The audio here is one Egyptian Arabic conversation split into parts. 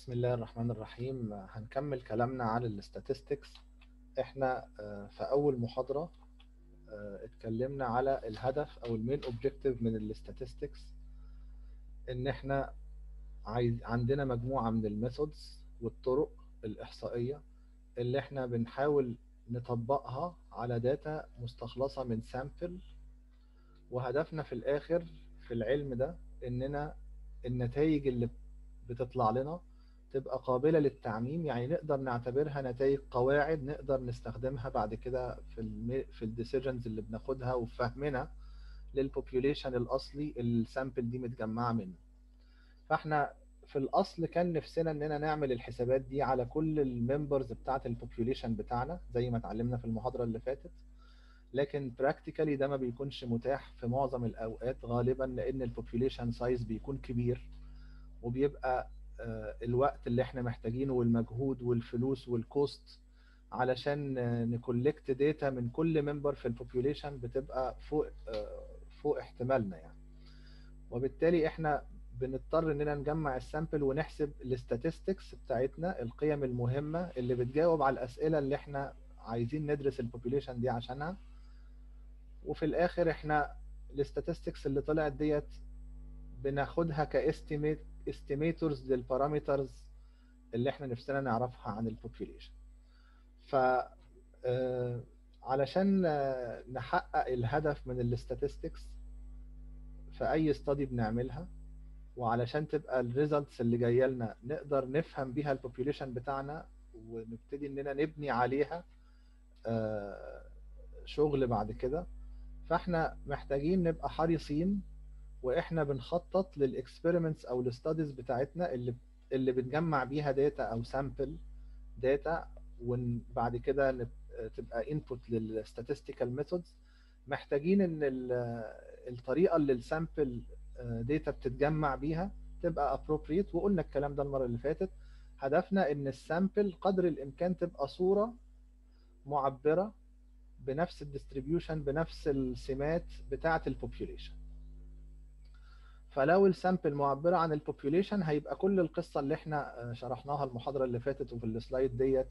بسم الله الرحمن الرحيم هنكمل كلامنا على الاستاتستكس احنا آه، في اول محاضرة آه، اتكلمنا على الهدف او المين اوبجكتيف من الاستاتستكس ان احنا عايز عندنا مجموعة من الميثودز والطرق الاحصائية اللي احنا بنحاول نطبقها على داتا مستخلصة من سامبل وهدفنا في الاخر في العلم ده اننا النتائج اللي بتطلع لنا تبقى قابلة للتعميم يعني نقدر نعتبرها نتائج قواعد نقدر نستخدمها بعد كده في الم... في الديسيجنز اللي بناخدها وفهمنا للبوبيوليشن الاصلي السامبل دي متجمعة منه فاحنا في الاصل كان نفسنا اننا نعمل الحسابات دي على كل الممبرز بتاعه البوبيوليشن بتاعنا زي ما اتعلمنا في المحاضرة اللي فاتت لكن براكتيكالي ده ما بيكونش متاح في معظم الاوقات غالبا لان البوبيوليشن سايز بيكون كبير وبيبقى الوقت اللي احنا محتاجينه والمجهود والفلوس والكوست علشان نكولكت داتا من كل ممبر في البوبيوليشن بتبقى فوق فوق احتمالنا يعني وبالتالي احنا بنضطر اننا نجمع السامبل ونحسب الاستاتستكس بتاعتنا القيم المهمه اللي بتجاوب على الاسئله اللي احنا عايزين ندرس البوبيوليشن دي عشانها وفي الاخر احنا الاستاتستكس اللي طلعت ديت بناخدها كاستيميت استيميتورز للبارامترز اللي احنا نفسنا نعرفها عن البوبيوليشن ف علشان نحقق الهدف من الاستاتستكس في اي استادي بنعملها وعلشان تبقى الريزلتس اللي جايه لنا نقدر نفهم بيها البوبيوليشن بتاعنا ونبتدي اننا نبني عليها شغل بعد كده فاحنا محتاجين نبقى حريصين واحنا بنخطط للاكسبيرمنتس او الستاديز بتاعتنا اللي اللي بنجمع بيها داتا او سامبل داتا وبعد كده تبقى انبوت للستاتستيكال ميثودز محتاجين ان الطريقه اللي السامبل داتا بتتجمع بيها تبقى appropriate وقلنا الكلام ده المره اللي فاتت هدفنا ان السامبل قدر الامكان تبقى صوره معبره بنفس الديستريبيوشن بنفس السمات بتاعه البوبيوليشن فلو السامبل معبره عن البوبيوليشن هيبقى كل القصه اللي احنا شرحناها المحاضره اللي فاتت وفي السلايد ديت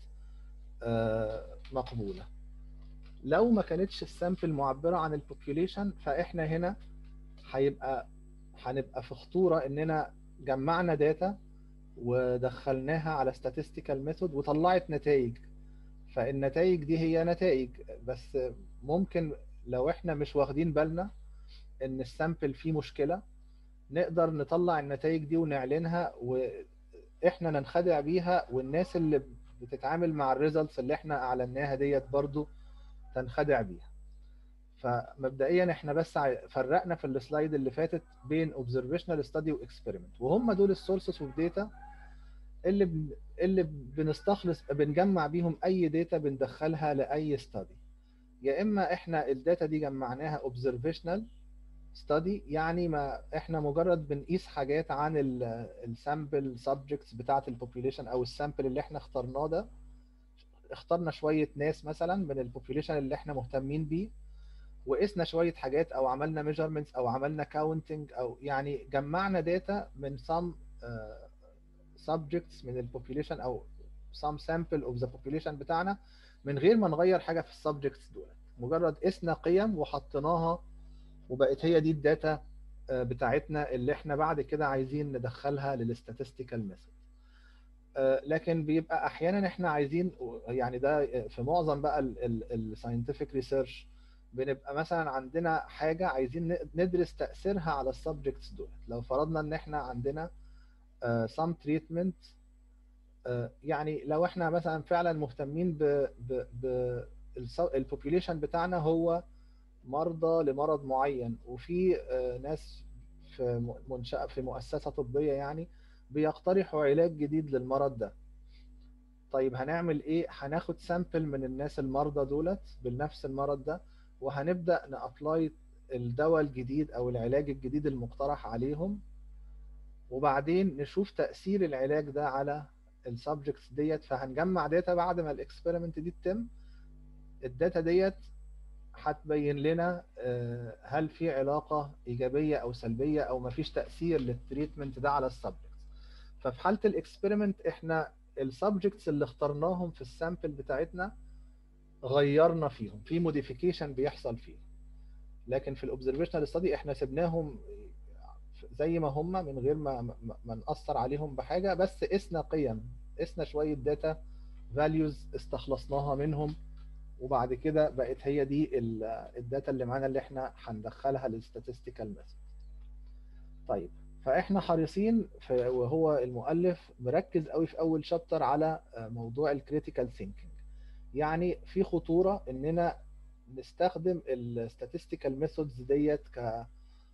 مقبوله لو ما كانتش السامبل معبره عن البوبيوليشن فاحنا هنا هيبقى هنبقى في خطوره اننا جمعنا داتا ودخلناها على statistical ميثود وطلعت نتائج فالنتائج دي هي نتائج بس ممكن لو احنا مش واخدين بالنا ان السامبل فيه مشكله نقدر نطلع النتائج دي ونعلنها واحنا ننخدع بيها والناس اللي بتتعامل مع الريزلتس اللي احنا اعلناها ديت برضو تنخدع بيها فمبدئيا احنا بس فرقنا في السلايد اللي فاتت بين observational study واكسبيرمنت وهم دول السورسز اوف داتا اللي ب... اللي بنستخلص بنجمع بيهم اي داتا بندخلها لاي ستادي يا اما احنا الداتا دي جمعناها observational ستادي يعني ما احنا مجرد بنقيس حاجات عن السامبل سبجكتس بتاعه البوبيوليشن او السامبل اللي احنا اخترناه ده اخترنا شويه ناس مثلا من البوبيوليشن اللي احنا مهتمين بيه وقسنا شويه حاجات او عملنا ميجرمنتس او عملنا كاونتنج او يعني جمعنا داتا من some subjects من البوبيوليشن او some sample of the population بتاعنا من غير ما نغير حاجه في السبجكتس دول مجرد قسنا قيم وحطيناها وبقت هي دي الداتا بتاعتنا اللي احنا بعد كده عايزين ندخلها للستاتستيكال ميثود لكن بيبقى احيانا احنا عايزين يعني ده في معظم بقى الساينتفك ريسيرش بنبقى مثلا عندنا حاجه عايزين ندرس تاثيرها على السبجكتس دول لو فرضنا ان احنا عندنا سام تريتمنت يعني لو احنا مثلا فعلا مهتمين ب ب البوبيوليشن بتاعنا هو مرضى لمرض معين وفي ناس في منشأة في مؤسسة طبية يعني بيقترحوا علاج جديد للمرض ده طيب هنعمل ايه هناخد سامبل من الناس المرضى دولت بنفس المرض ده وهنبدأ نابلاي الدواء الجديد او العلاج الجديد المقترح عليهم وبعدين نشوف تأثير العلاج ده على السبجكتس ديت فهنجمع داتا بعد ما الاكسبيرمنت دي تتم الداتا ديت هتبين لنا هل في علاقه ايجابيه او سلبيه او مفيش تاثير للتريتمنت ده على السبجكت ففي حاله الاكسبيرمنت احنا السبجكتس اللي اخترناهم في السامبل بتاعتنا غيرنا فيهم في موديفيكيشن بيحصل فيهم لكن في الاوبزرفيشنال ستادي احنا سبناهم زي ما هم من غير ما ما ناثر عليهم بحاجه بس قسنا قيم قسنا شويه داتا فاليوز استخلصناها منهم وبعد كده بقت هي دي الداتا اللي معانا اللي احنا هندخلها للستاتستيكال ميثود طيب فاحنا حريصين في وهو المؤلف مركز قوي في اول شابتر على موضوع الكريتيكال ثينكينج يعني في خطوره اننا نستخدم الستاتستيكال ميثودز ديت ك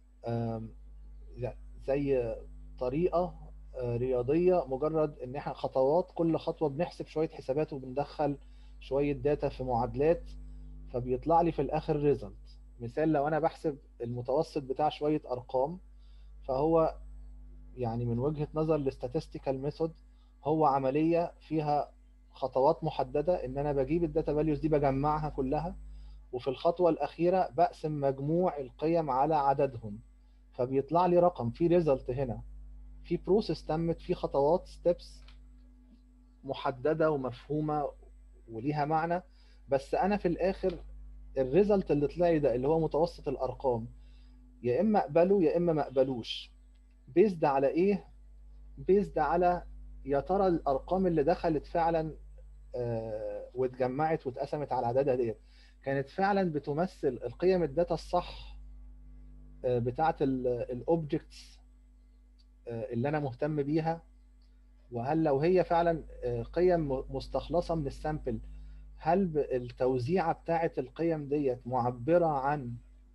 زي طريقه رياضيه مجرد ان احنا خطوات كل خطوه بنحسب شويه حسابات وبندخل شويه داتا في معادلات فبيطلع لي في الاخر ريزلت مثال لو انا بحسب المتوسط بتاع شويه ارقام فهو يعني من وجهه نظر الاستاتستيكال ميثود هو عمليه فيها خطوات محدده ان انا بجيب الداتا فاليوز دي بجمعها كلها وفي الخطوه الاخيره بقسم مجموع القيم على عددهم فبيطلع لي رقم في ريزلت هنا في بروسيس تمت في خطوات ستيبس محدده ومفهومه وليها معنى بس انا في الاخر الريزلت اللي طلع لي ده اللي هو متوسط الارقام يا اما اقبله يا اما ما اقبلوش بيزد على ايه بيزد على يا ترى الارقام اللي دخلت فعلا آه واتجمعت واتقسمت على عددها ديت كانت فعلا بتمثل القيم الداتا الصح آه بتاعه الاوبجكتس آه اللي انا مهتم بيها وهل لو هي فعلا قيم مستخلصه من السامبل هل التوزيعه بتاعه القيم ديت معبره عن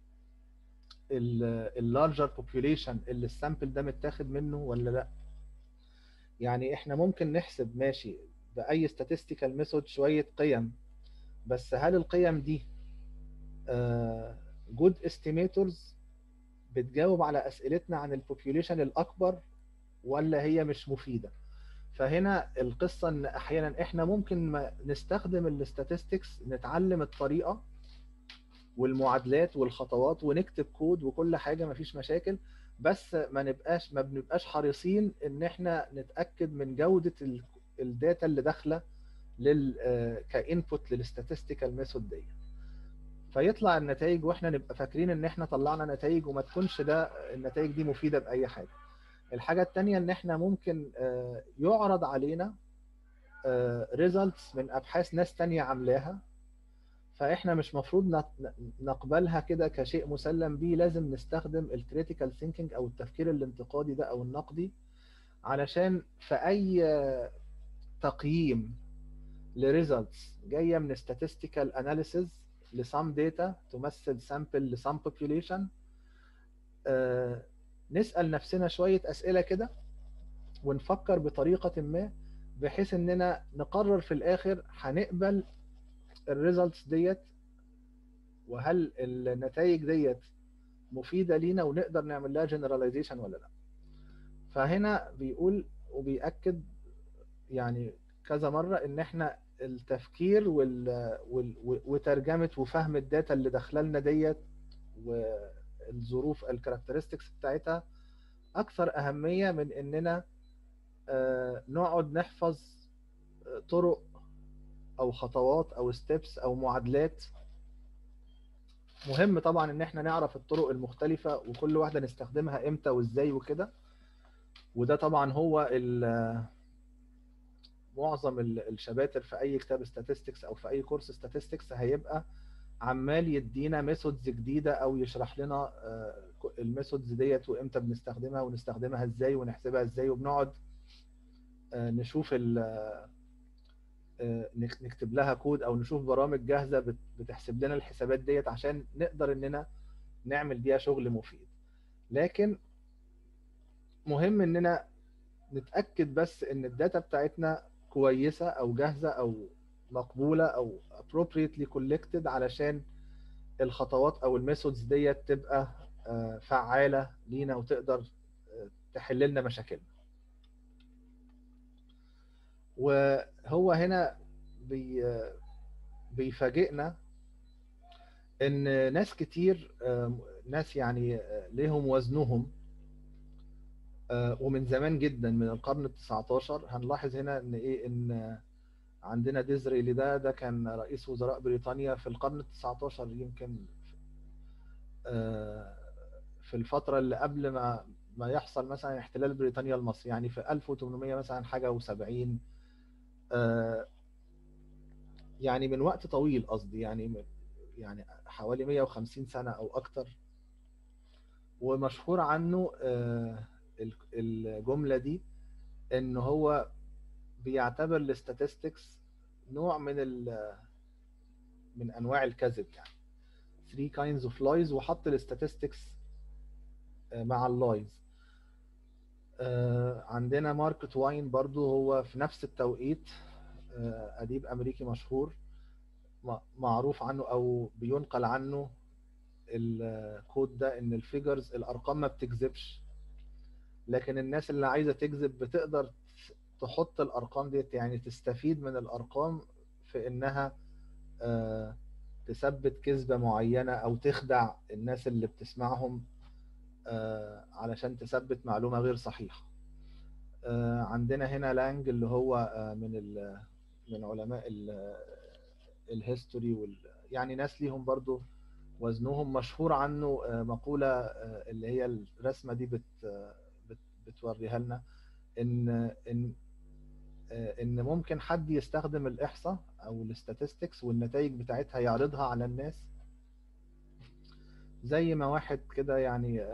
اللارجر بوبوليشن اللي السامبل ده متاخد منه ولا لا يعني احنا ممكن نحسب ماشي باي statistical ميثود شويه قيم بس هل القيم دي جود استيميتورز بتجاوب على اسئلتنا عن البوبوليشن الاكبر ولا هي مش مفيده فهنا القصه ان احيانا احنا ممكن نستخدم الاستاتستكس نتعلم الطريقه والمعادلات والخطوات ونكتب كود وكل حاجه مفيش مشاكل بس ما نبقاش ما بنبقاش حريصين ان احنا نتاكد من جوده الداتا اللي داخله لل كانبوت للستاتستيكال ميثود دي فيطلع النتائج واحنا نبقى فاكرين ان احنا طلعنا نتائج وما تكونش ده النتائج دي مفيده باي حاجه الحاجه الثانيه ان احنا ممكن يعرض علينا ريزلتس من ابحاث ناس تانية عاملاها فاحنا مش مفروض نقبلها كده كشيء مسلم به لازم نستخدم الكريتيكال ثينكينج او التفكير الانتقادي ده او النقدي علشان في اي تقييم لريزلتس جايه من statistical analysis لسام داتا تمثل سامبل لسام population آه نسال نفسنا شويه اسئله كده ونفكر بطريقه ما بحيث اننا نقرر في الاخر هنقبل الريزلتس ديت وهل النتائج ديت مفيده لينا ونقدر نعمل لها جنراليزيشن ولا لا فهنا بيقول وبيأكد يعني كذا مره ان احنا التفكير وال... وال... وترجمه وفهم الداتا اللي داخله لنا ديت والظروف الكاركترستكس بتاعتها اكثر اهميه من اننا نقعد نحفظ طرق او خطوات او ستيبس او معادلات مهم طبعا ان احنا نعرف الطرق المختلفه وكل واحده نستخدمها امتى وازاي وكده وده طبعا هو معظم الشباتر في اي كتاب statistics او في اي كورس statistics هيبقى عمال يدينا ميثودز جديده او يشرح لنا الميثودز ديت وامتى بنستخدمها ونستخدمها ازاي ونحسبها ازاي وبنقعد نشوف نكتب لها كود او نشوف برامج جاهزه بتحسب لنا الحسابات ديت عشان نقدر اننا نعمل بيها شغل مفيد لكن مهم اننا نتاكد بس ان الداتا بتاعتنا كويسه او جاهزه او مقبوله او appropriately collected علشان الخطوات او الميثودز ديت تبقى فعاله لينا وتقدر تحل لنا مشاكلنا وهو هنا بي بيفاجئنا ان ناس كتير ناس يعني ليهم وزنهم آه، ومن زمان جدا من القرن ال 19 هنلاحظ هنا ان ايه ان عندنا ديزريلي ده ده كان رئيس وزراء بريطانيا في القرن ال 19 يمكن آه، في الفترة اللي قبل ما ما يحصل مثلا احتلال بريطانيا لمصر يعني في 1800 مثلا حاجة و70 يعني من وقت طويل قصدي يعني من يعني حوالي 150 سنة أو أكتر ومشهور عنه آه، الجملة دي إن هو بيعتبر الاستاتستكس نوع من ال من أنواع الكذب يعني three kinds of lies وحط الاستاتستكس آه، مع اللايز عندنا مارك تواين برضو هو في نفس التوقيت آه، أديب أمريكي مشهور معروف عنه أو بينقل عنه الكود ده إن الفيجرز الأرقام ما بتكذبش لكن الناس اللي عايزة تكذب بتقدر تحط الأرقام ديت يعني تستفيد من الأرقام في إنها آه، تثبت كذبة معينة أو تخدع الناس اللي بتسمعهم آه، علشان تثبت معلومة غير صحيحة عندنا هنا لانج اللي هو من من علماء الهيستوري وال يعني ناس ليهم برضو وزنهم مشهور عنه آه، مقولة آه، اللي هي الرسمة دي بت بتوريها لنا ان ان آه، ان ممكن حد يستخدم الاحصاء او الاستاتستكس والنتائج بتاعتها يعرضها على الناس زي ما واحد كده يعني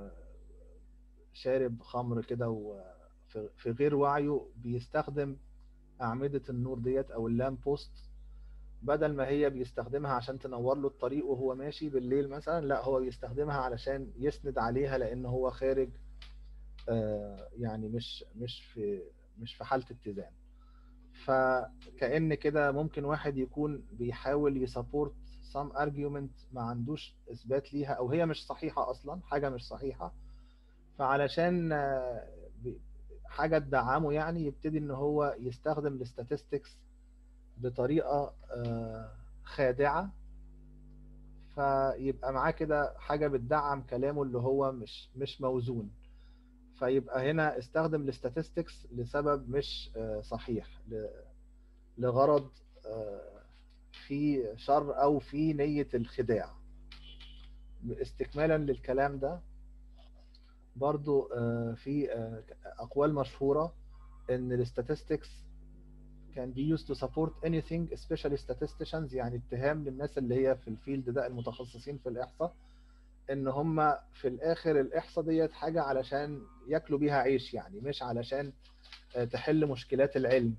شارب خمر كده وفي غير وعيه بيستخدم أعمدة النور ديت أو اللام بوست بدل ما هي بيستخدمها عشان تنور له الطريق وهو ماشي بالليل مثلا لا هو بيستخدمها علشان يسند عليها لأن هو خارج آه، يعني مش مش في مش في حالة اتزان فكأن كده ممكن واحد يكون بيحاول يسابورت سام ارجيومنت ما عندوش اثبات ليها او هي مش صحيحه اصلا حاجه مش صحيحه فعلشان آه، حاجه تدعمه يعني يبتدي ان هو يستخدم الاستاتستكس بطريقه آه، خادعه فيبقى معاه كده حاجه بتدعم كلامه اللي هو مش مش موزون فيبقى هنا استخدم الاستاتستكس لسبب مش آه، صحيح لغرض آه، في شر او في نيه الخداع استكمالا للكلام ده برضو آه، في آه، أقوال مشهورة إن الاستاتستكس can be used to support anything especially statisticians يعني اتهام للناس اللي هي في الفيلد ده المتخصصين في الإحصاء إن هم في الآخر الإحصاء ديت حاجة علشان ياكلوا بيها عيش يعني مش علشان آه، تحل مشكلات العلم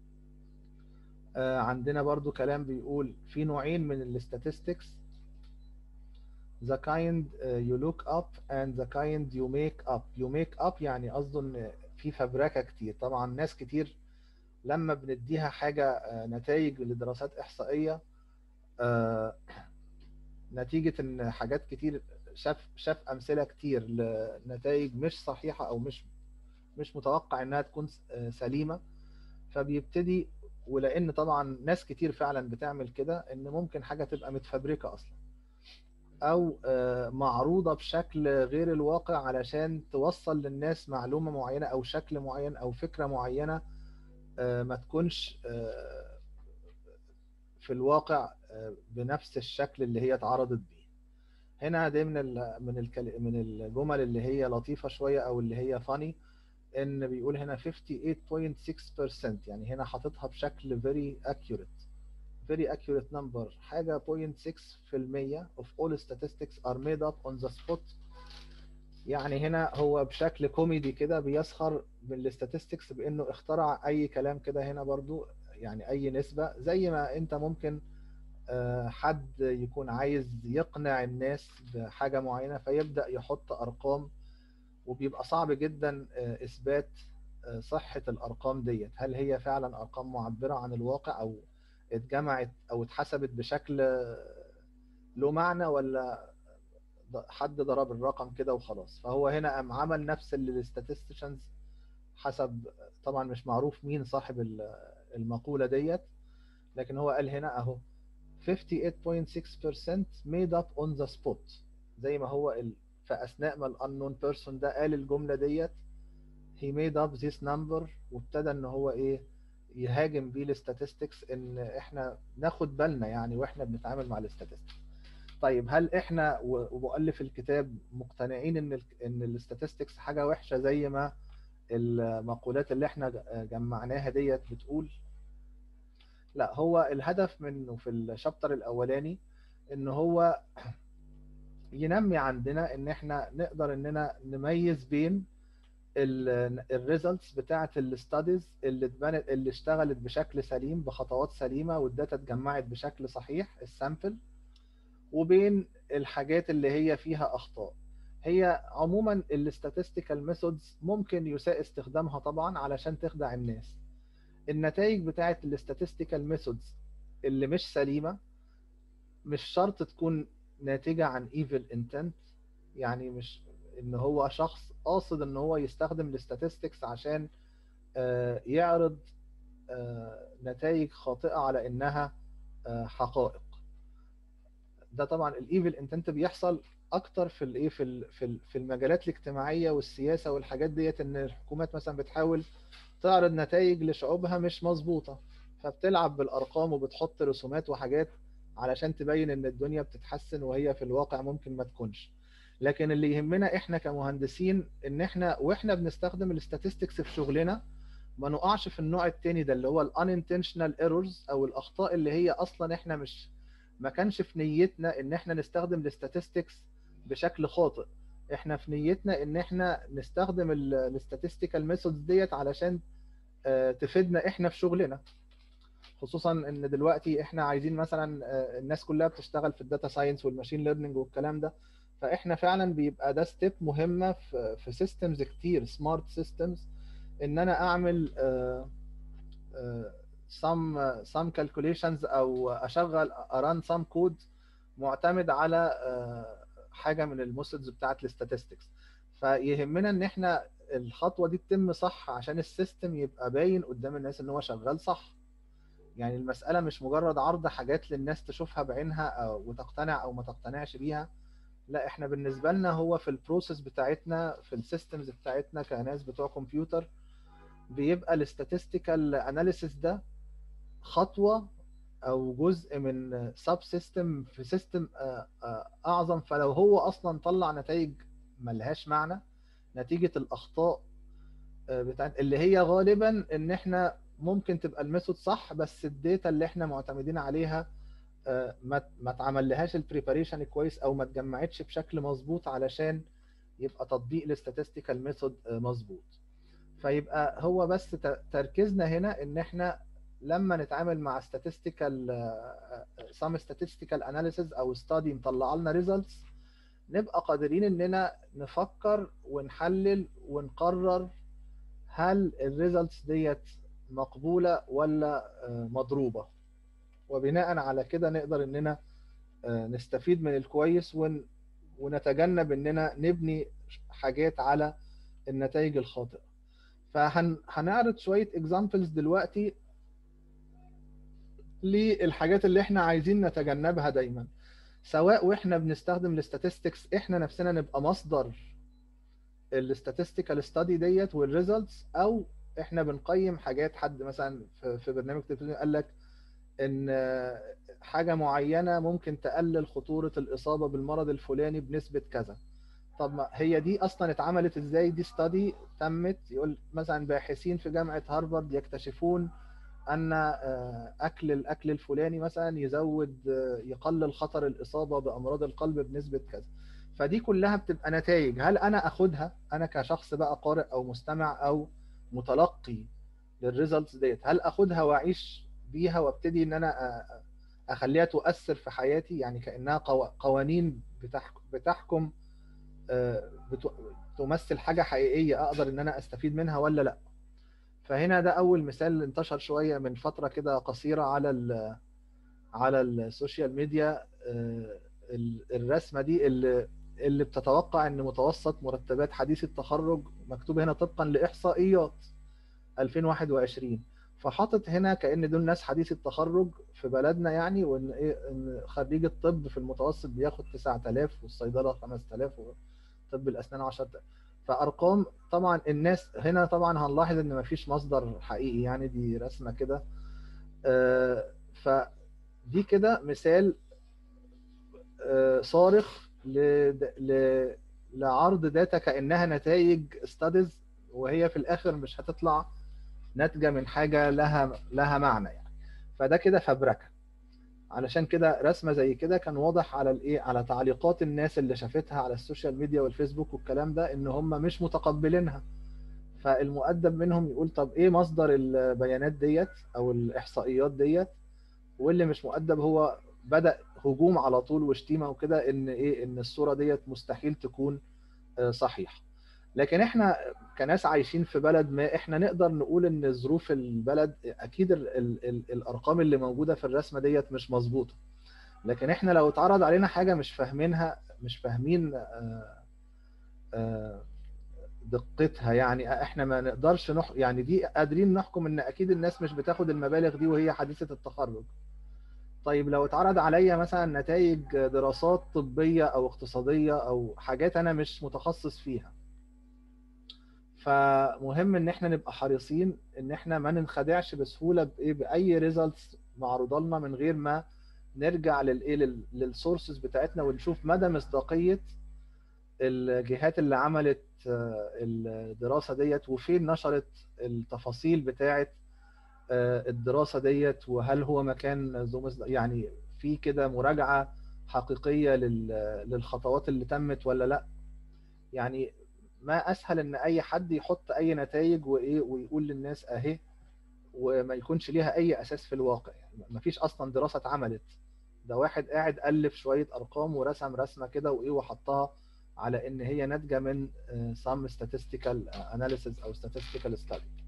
عندنا برضو كلام بيقول في نوعين من الاستاتستكس the kind uh, you look up and the kind you make up you make up يعني قصده ان في فبركه كتير طبعا ناس كتير لما بنديها حاجه uh, نتائج لدراسات احصائيه uh, نتيجه ان حاجات كتير شاف شاف امثله كتير لنتائج مش صحيحه او مش مش متوقع انها تكون سليمه فبيبتدي ولان طبعا ناس كتير فعلا بتعمل كده ان ممكن حاجه تبقى متفبركه اصلا او آه، معروضه بشكل غير الواقع علشان توصل للناس معلومه معينه او شكل معين او فكره معينه آه، ما تكونش آه، في الواقع بنفس الشكل اللي هي اتعرضت بيه هنا دي من من من الجمل اللي هي لطيفه شويه او اللي هي فاني ان بيقول هنا 58.6% يعني هنا حاططها بشكل very accurate very accurate number حاجة 0.6% of all statistics are made up on the spot يعني هنا هو بشكل كوميدي كده بيسخر بالاستاتستكس بانه اخترع اي كلام كده هنا برضو يعني اي نسبة زي ما انت ممكن آه، حد يكون عايز يقنع الناس بحاجة معينة فيبدأ يحط ارقام وبيبقى صعب جدا آه، اثبات آه، صحة الارقام ديت هل هي فعلا ارقام معبرة عن الواقع او اتجمعت او اتحسبت بشكل له معنى ولا حد ضرب الرقم كده وخلاص فهو هنا قام عمل نفس اللي الاستاتستيشنز حسب طبعا مش معروف مين صاحب المقولة ديت لكن هو قال هنا اهو 58.6% made up on the spot زي ما هو ال... في اثناء ما الانون بيرسون ده قال الجملة ديت he made up this number وابتدى ان هو ايه يهاجم بيه الستاتستكس ان احنا ناخد بالنا يعني واحنا بنتعامل مع الستاتستكس طيب هل احنا ومؤلف الكتاب مقتنعين ان ال ان الستاتستكس حاجه وحشه زي ما المقولات اللي احنا جمعناها ديت بتقول لا هو الهدف منه في الشابتر الاولاني ان هو ينمي عندنا ان احنا نقدر اننا نميز بين الريزلتس بتاعه الستاديز اللي اتبنت اللي اشتغلت بشكل سليم بخطوات سليمه والداتا اتجمعت بشكل صحيح السامبل وبين الحاجات اللي هي فيها اخطاء هي عموما الاستاتستيكال ميثودز ممكن يساء استخدامها طبعا علشان تخدع الناس النتائج بتاعه الاستاتستيكال ميثودز اللي مش سليمه مش شرط تكون ناتجه عن ايفل انتنت يعني مش ان هو شخص قاصد ان هو يستخدم الاستاتستكس عشان يعرض نتائج خاطئه على انها حقائق ده طبعا الايفل انتنت بيحصل اكتر في الايه في في المجالات الاجتماعيه والسياسه والحاجات ديت ان الحكومات مثلا بتحاول تعرض نتائج لشعوبها مش مظبوطه فبتلعب بالارقام وبتحط رسومات وحاجات علشان تبين ان الدنيا بتتحسن وهي في الواقع ممكن ما تكونش لكن اللي يهمنا احنا كمهندسين ان احنا واحنا بنستخدم الاستاتستكس في شغلنا ما نقعش في النوع التاني ده اللي هو الاننتشنال ايرورز او الاخطاء اللي هي اصلا احنا مش ما كانش في نيتنا ان احنا نستخدم الاستاتستكس بشكل خاطئ احنا في نيتنا ان احنا نستخدم الاستاتستيكال ميثودز ديت علشان تفيدنا احنا في شغلنا خصوصا ان دلوقتي احنا عايزين مثلا الناس كلها بتشتغل في الداتا ساينس والماشين ليرنينج والكلام ده فاحنا فعلا بيبقى ده ستيب مهمه في في سيستمز كتير سمارت سيستمز ان انا اعمل some some calculations او اشغل اران some كود معتمد على حاجه من الميثودز بتاعه الاستاتستكس فيهمنا ان احنا الخطوه دي تتم صح عشان السيستم يبقى باين قدام الناس ان هو شغال صح يعني المساله مش مجرد عرض حاجات للناس تشوفها بعينها أو وتقتنع او ما تقتنعش بيها لا احنا بالنسبه لنا هو في البروسيس بتاعتنا في السيستمز بتاعتنا كناس بتوع كمبيوتر بيبقى الاستاتستيكال اناليسيس ده خطوه او جزء من سب سيستم في سيستم اعظم فلو هو اصلا طلع نتائج ملهاش معنى نتيجه الاخطاء بتاعت اللي هي غالبا ان احنا ممكن تبقى الميثود صح بس الداتا اللي احنا معتمدين عليها ما ما اتعملهاش البريباريشن كويس او ما اتجمعتش بشكل مظبوط علشان يبقى تطبيق الاستاتستيكال ميثود مظبوط فيبقى هو بس تركيزنا هنا ان احنا لما نتعامل مع statistical some statistical analysis او study مطلع لنا results نبقى قادرين اننا نفكر ونحلل ونقرر هل الريزلتس ديت مقبولة ولا مضروبة وبناء على كده نقدر اننا نستفيد من الكويس ون ونتجنب اننا نبني حاجات على النتائج الخاطئة فهنعرض شوية examples دلوقتي للحاجات اللي احنا عايزين نتجنبها دايما سواء واحنا بنستخدم الاستاتستكس احنا نفسنا نبقى مصدر الاستاتستيكال ستادي ديت والريزلتس او احنا بنقيم حاجات حد مثلا في برنامج تلفزيوني قال لك ان حاجه معينه ممكن تقلل خطوره الاصابه بالمرض الفلاني بنسبه كذا طب ما هي دي اصلا اتعملت ازاي دي ستادي تمت يقول مثلا باحثين في جامعه هارفارد يكتشفون ان اكل الاكل الفلاني مثلا يزود يقلل خطر الاصابه بامراض القلب بنسبه كذا فدي كلها بتبقى نتائج هل انا اخدها انا كشخص بقى قارئ او مستمع او متلقي للريزلتس ديت هل اخدها واعيش بيها وابتدي ان انا اخليها تؤثر في حياتي يعني كانها قوانين بتحكم تمثل حاجه حقيقيه اقدر ان انا استفيد منها ولا لا فهنا ده اول مثال انتشر شويه من فتره كده قصيره على ال على السوشيال ميديا الرسمه دي اللي اللي بتتوقع ان متوسط مرتبات حديث التخرج مكتوب هنا طبقا لاحصائيات 2021 فحاطط هنا كان دول ناس حديث التخرج في بلدنا يعني وان ايه ان خريج الطب في المتوسط بياخد 9000 والصيدله 5000 وطب الاسنان 10000 فارقام طبعا الناس هنا طبعا هنلاحظ ان مفيش مصدر حقيقي يعني دي رسمه كده آه، فدي كده مثال آه، صارخ ل- ل- لعرض داتا كانها نتائج ستاديز وهي في الاخر مش هتطلع ناتجه من حاجه لها لها معنى يعني فده كده فبركه علشان كده رسمه زي كده كان واضح على الايه على تعليقات الناس اللي شافتها على السوشيال ميديا والفيسبوك والكلام ده ان هم مش متقبلينها فالمؤدب منهم يقول طب ايه مصدر البيانات ديت او الاحصائيات ديت واللي مش مؤدب هو بدأ هجوم على طول وشتيمه وكده ان ايه ان الصوره ديت مستحيل تكون آه، صحيحه لكن احنا كناس عايشين في بلد ما احنا نقدر نقول ان ظروف البلد اكيد ال ال ال الارقام اللي موجوده في الرسمه ديت مش مظبوطه لكن احنا لو اتعرض علينا حاجه مش فاهمينها مش فاهمين آه، آه، دقتها يعني احنا ما نقدرش نح... يعني دي قادرين نحكم ان اكيد الناس مش بتاخد المبالغ دي وهي حديثه التخرج طيب لو اتعرض عليا مثلا نتائج دراسات طبيه او اقتصاديه او حاجات انا مش متخصص فيها فمهم ان احنا نبقى حريصين ان احنا ما ننخدعش بسهوله بايه باي ريزلتس معروضه لنا من غير ما نرجع للايه للسورسز بتاعتنا ونشوف مدى مصداقيه الجهات اللي عملت آه، الدراسه ديت وفين نشرت التفاصيل بتاعه آه، الدراسه ديت وهل هو مكان ذو مصداق يعني في كده مراجعه حقيقيه لل- للخطوات اللي تمت ولا لا يعني ما اسهل ان اي حد يحط اي نتائج وايه ويقول للناس اهي وما يكونش ليها اي اساس في الواقع يعني ما فيش اصلا دراسه اتعملت ده واحد قاعد الف شويه ارقام ورسم رسمه كده وايه وحطها على ان هي ناتجه من آه، some statistical analysis او statistical study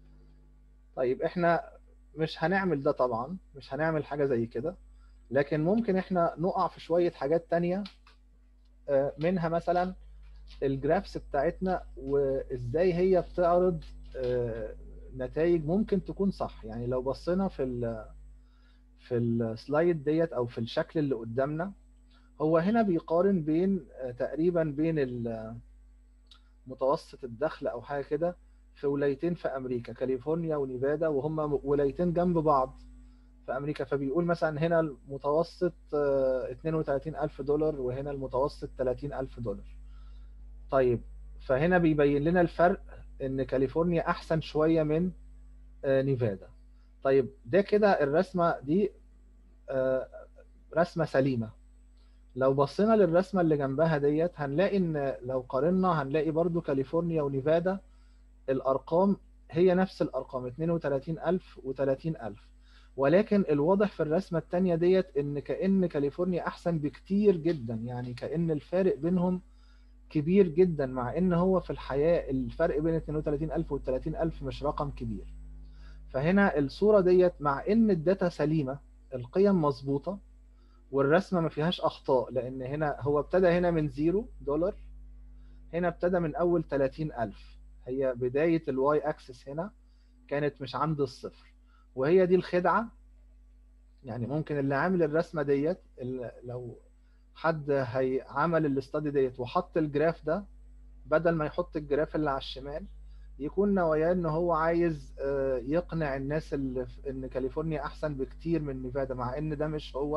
طيب احنا مش هنعمل ده طبعا مش هنعمل حاجه زي كده لكن ممكن احنا نقع في شويه حاجات تانية آه، منها مثلا الجرافس بتاعتنا وازاي هي بتعرض آه، نتائج ممكن تكون صح يعني لو بصينا في ال في السلايد ديت او في الشكل اللي قدامنا هو هنا بيقارن بين آه، تقريبا بين ال- متوسط الدخل او حاجه كده في ولايتين في امريكا كاليفورنيا ونيفادا وهم ولايتين جنب بعض في امريكا فبيقول مثلا هنا المتوسط آه، 32 الف دولار وهنا المتوسط 30 الف دولار طيب فهنا بيبين لنا الفرق ان كاليفورنيا احسن شويه من آه، نيفادا طيب ده كده الرسمه دي آه، رسمه سليمه لو بصينا للرسمه اللي جنبها ديت هنلاقي ان لو قارنا هنلاقي برضو كاليفورنيا ونيفادا الارقام هي نفس الارقام 32000 و30000 ولكن الواضح في الرسمه الثانيه ديت ان كأن كاليفورنيا احسن بكتير جدا يعني كأن الفارق بينهم كبير جدا مع ان هو في الحياه الفرق بين 32000 و 30000 مش رقم كبير فهنا الصوره ديت مع ان الداتا سليمه القيم مظبوطه والرسمه ما فيهاش اخطاء لان هنا هو ابتدى هنا من زيرو دولار هنا ابتدى من اول 30000 هي بدايه الواي اكسس هنا كانت مش عند الصفر وهي دي الخدعه يعني ممكن اللي عامل الرسمه ديت اللي لو حد هي عمل الاستادي ديت وحط الجراف ده بدل ما يحط الجراف اللي على الشمال يكون نواياه ان هو عايز آه، يقنع الناس اللي في- ان كاليفورنيا احسن بكتير من نيفادا مع ان ده مش هو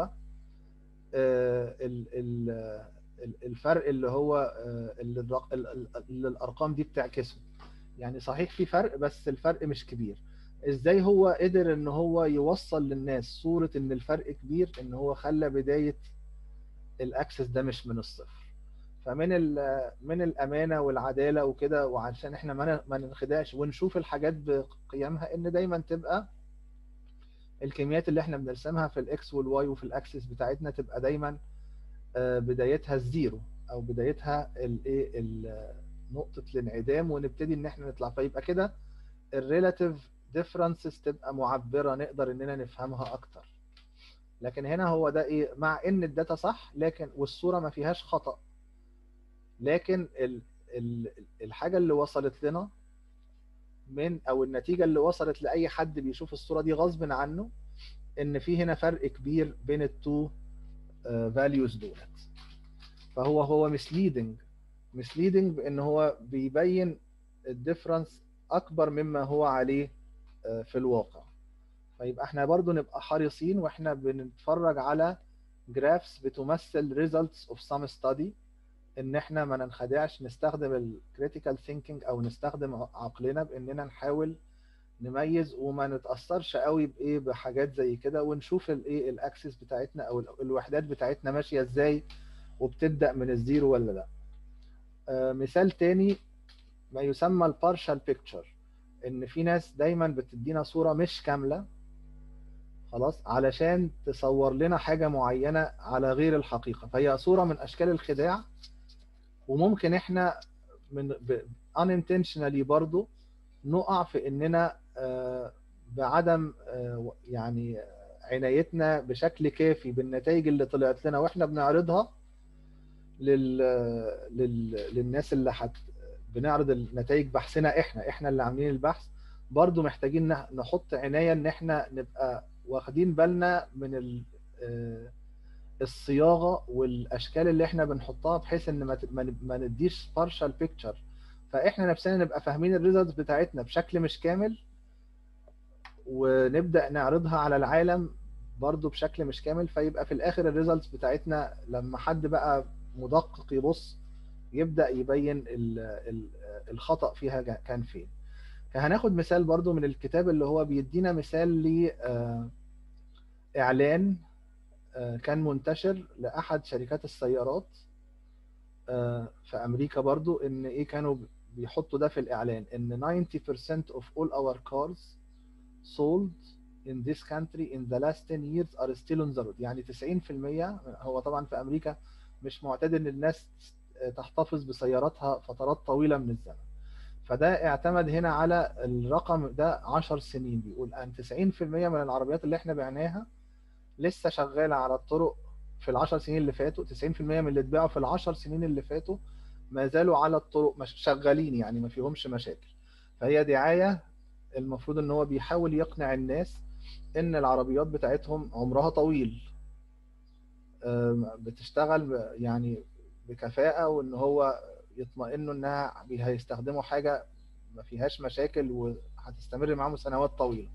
آه، ال- ال- ال- الفرق اللي هو آه، اللي الرق- ال- ال- اللي الارقام دي بتعكسه يعني صحيح في فرق بس الفرق مش كبير ازاي هو قدر ان هو يوصل للناس صورة ان الفرق كبير ان هو خلى بداية الاكسس ده مش من الصفر فمن ال- من الامانه والعداله وكده وعشان احنا ما ن- ما ننخدعش ونشوف الحاجات بقيمها ان دايما تبقى الكميات اللي احنا بنرسمها في الاكس والواي وفي الاكسس بتاعتنا تبقى دايما آه، بدايتها الزيرو او بدايتها الايه ال- نقطه الانعدام ونبتدي ان احنا نطلع فيبقى كده الريلاتيف ديفرنسز تبقى معبره نقدر اننا نفهمها اكتر لكن هنا هو ده ايه مع ان الداتا صح لكن والصوره ما فيهاش خطأ لكن ال ال الحاجه اللي وصلت لنا من او النتيجه اللي وصلت لاي حد بيشوف الصوره دي غصب عنه ان في هنا فرق كبير بين التو فاليوز دولت فهو هو misleading misleading بان هو بيبين الديفرنس اكبر مما هو عليه آه، في الواقع فيبقى احنا برضو نبقى حريصين واحنا بنتفرج على جرافس بتمثل results of some study ان احنا ما ننخدعش نستخدم الكريتيكال ثينكينج او نستخدم عقلنا باننا نحاول نميز وما نتاثرش قوي بايه بحاجات زي كده ونشوف الايه الاكسس بتاعتنا او الوحدات بتاعتنا ماشيه ازاي وبتبدا من الزيرو ولا لا آه مثال تاني ما يسمى البارشال بيكتشر ان في ناس دايما بتدينا صوره مش كامله خلاص علشان تصور لنا حاجه معينه على غير الحقيقه فهي صوره من اشكال الخداع وممكن احنا من ب... unintentionally برضو نقع في اننا آه، بعدم آه، يعني عنايتنا بشكل كافي بالنتائج اللي طلعت لنا واحنا بنعرضها لل... لل... للناس اللي حت... بنعرض النتائج بحثنا احنا احنا اللي عاملين البحث برضو محتاجين نحط عناية ان احنا نبقى واخدين بالنا من ال... الصياغه والاشكال اللي احنا بنحطها بحيث ان ما ما نديش بارشال بيكتشر فاحنا نفسنا نبقى فاهمين الريزلتس بتاعتنا بشكل مش كامل ونبدا نعرضها على العالم برضو بشكل مش كامل فيبقى في الاخر الريزلتس بتاعتنا لما حد بقى مدقق يبص يبدا يبين الخطا فيها كان فين فهناخد مثال برضو من الكتاب اللي هو بيدينا مثال ل آه، اعلان آه، كان منتشر لاحد شركات السيارات آه، في امريكا برضو ان ايه كانوا بيحطوا ده في الاعلان ان 90% of all our cars sold in this country in the last 10 years are still on the road يعني 90% هو طبعا في امريكا مش معتاد ان الناس تحتفظ بسياراتها فترات طويله من الزمن فده اعتمد هنا على الرقم ده 10 سنين بيقول ان 90% من العربيات اللي احنا بعناها لسه شغاله على الطرق في العشر سنين اللي فاتوا 90% من اللي اتباعوا في العشر سنين اللي فاتوا ما زالوا على الطرق مش شغالين يعني ما فيهمش مشاكل فهي دعايه المفروض ان هو بيحاول يقنع الناس ان العربيات بتاعتهم عمرها طويل بتشتغل يعني بكفاءه وان هو يطمئنوا انها هيستخدموا حاجه ما فيهاش مشاكل وهتستمر معاهم سنوات طويله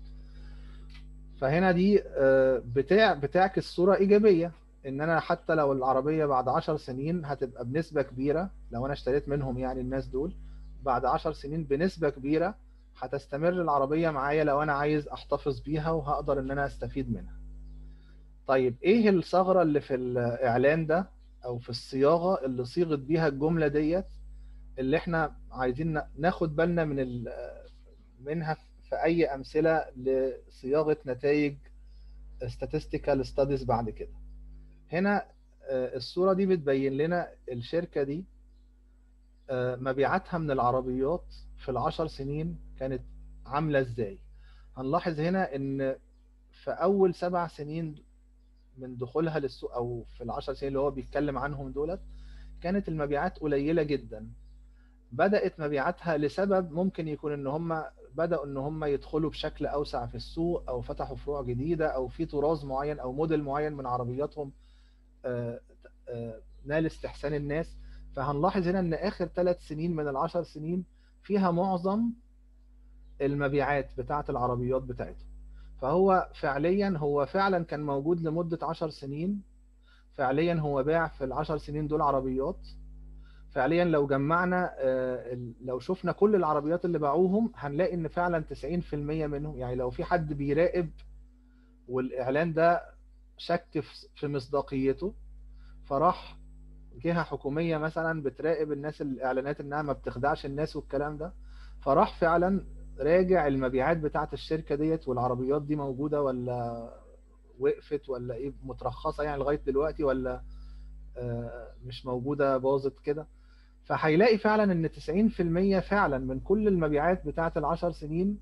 فهنا دي آه، بتاع بتعكس صوره ايجابيه ان انا حتى لو العربيه بعد 10 سنين هتبقى بنسبه كبيره لو انا اشتريت منهم يعني الناس دول بعد 10 سنين بنسبه كبيره هتستمر العربيه معايا لو انا عايز احتفظ بيها وهقدر ان انا استفيد منها طيب ايه الثغره اللي في الاعلان ده او في الصياغه اللي صيغت بيها الجمله ديت اللي احنا عايزين ناخد بالنا من منها في اي امثله لصياغه نتائج statistical studies بعد كده هنا آه، الصوره دي بتبين لنا الشركه دي آه، مبيعاتها من العربيات في العشر سنين كانت عامله ازاي هنلاحظ هنا ان في اول سبع سنين من دخولها للسوق او في العشر سنين اللي هو بيتكلم عنهم دولت كانت المبيعات قليله جدا بدات مبيعاتها لسبب ممكن يكون ان هم بداوا ان هم يدخلوا بشكل اوسع في السوق او فتحوا فروع جديده او في طراز معين او موديل معين من عربياتهم آه، آه، نال استحسان الناس فهنلاحظ هنا ان اخر ثلاث سنين من العشر سنين فيها معظم المبيعات بتاعه العربيات بتاعتهم فهو فعليا هو فعلا كان موجود لمدة عشر سنين فعليا هو باع في العشر سنين دول عربيات فعليا لو جمعنا آه، لو شفنا كل العربيات اللي باعوهم هنلاقي ان فعلا 90% منهم يعني لو في حد بيراقب والاعلان ده شك في مصداقيته فراح جهة حكومية مثلا بتراقب الناس الاعلانات انها ما بتخدعش الناس والكلام ده فراح فعلا راجع المبيعات بتاعت الشركة ديت والعربيات دي موجودة ولا وقفت ولا ايه مترخصة يعني لغاية دلوقتي ولا آه، مش موجودة باظت كده فهيلاقي فعلا ان 90% فعلا من كل المبيعات بتاعت العشر سنين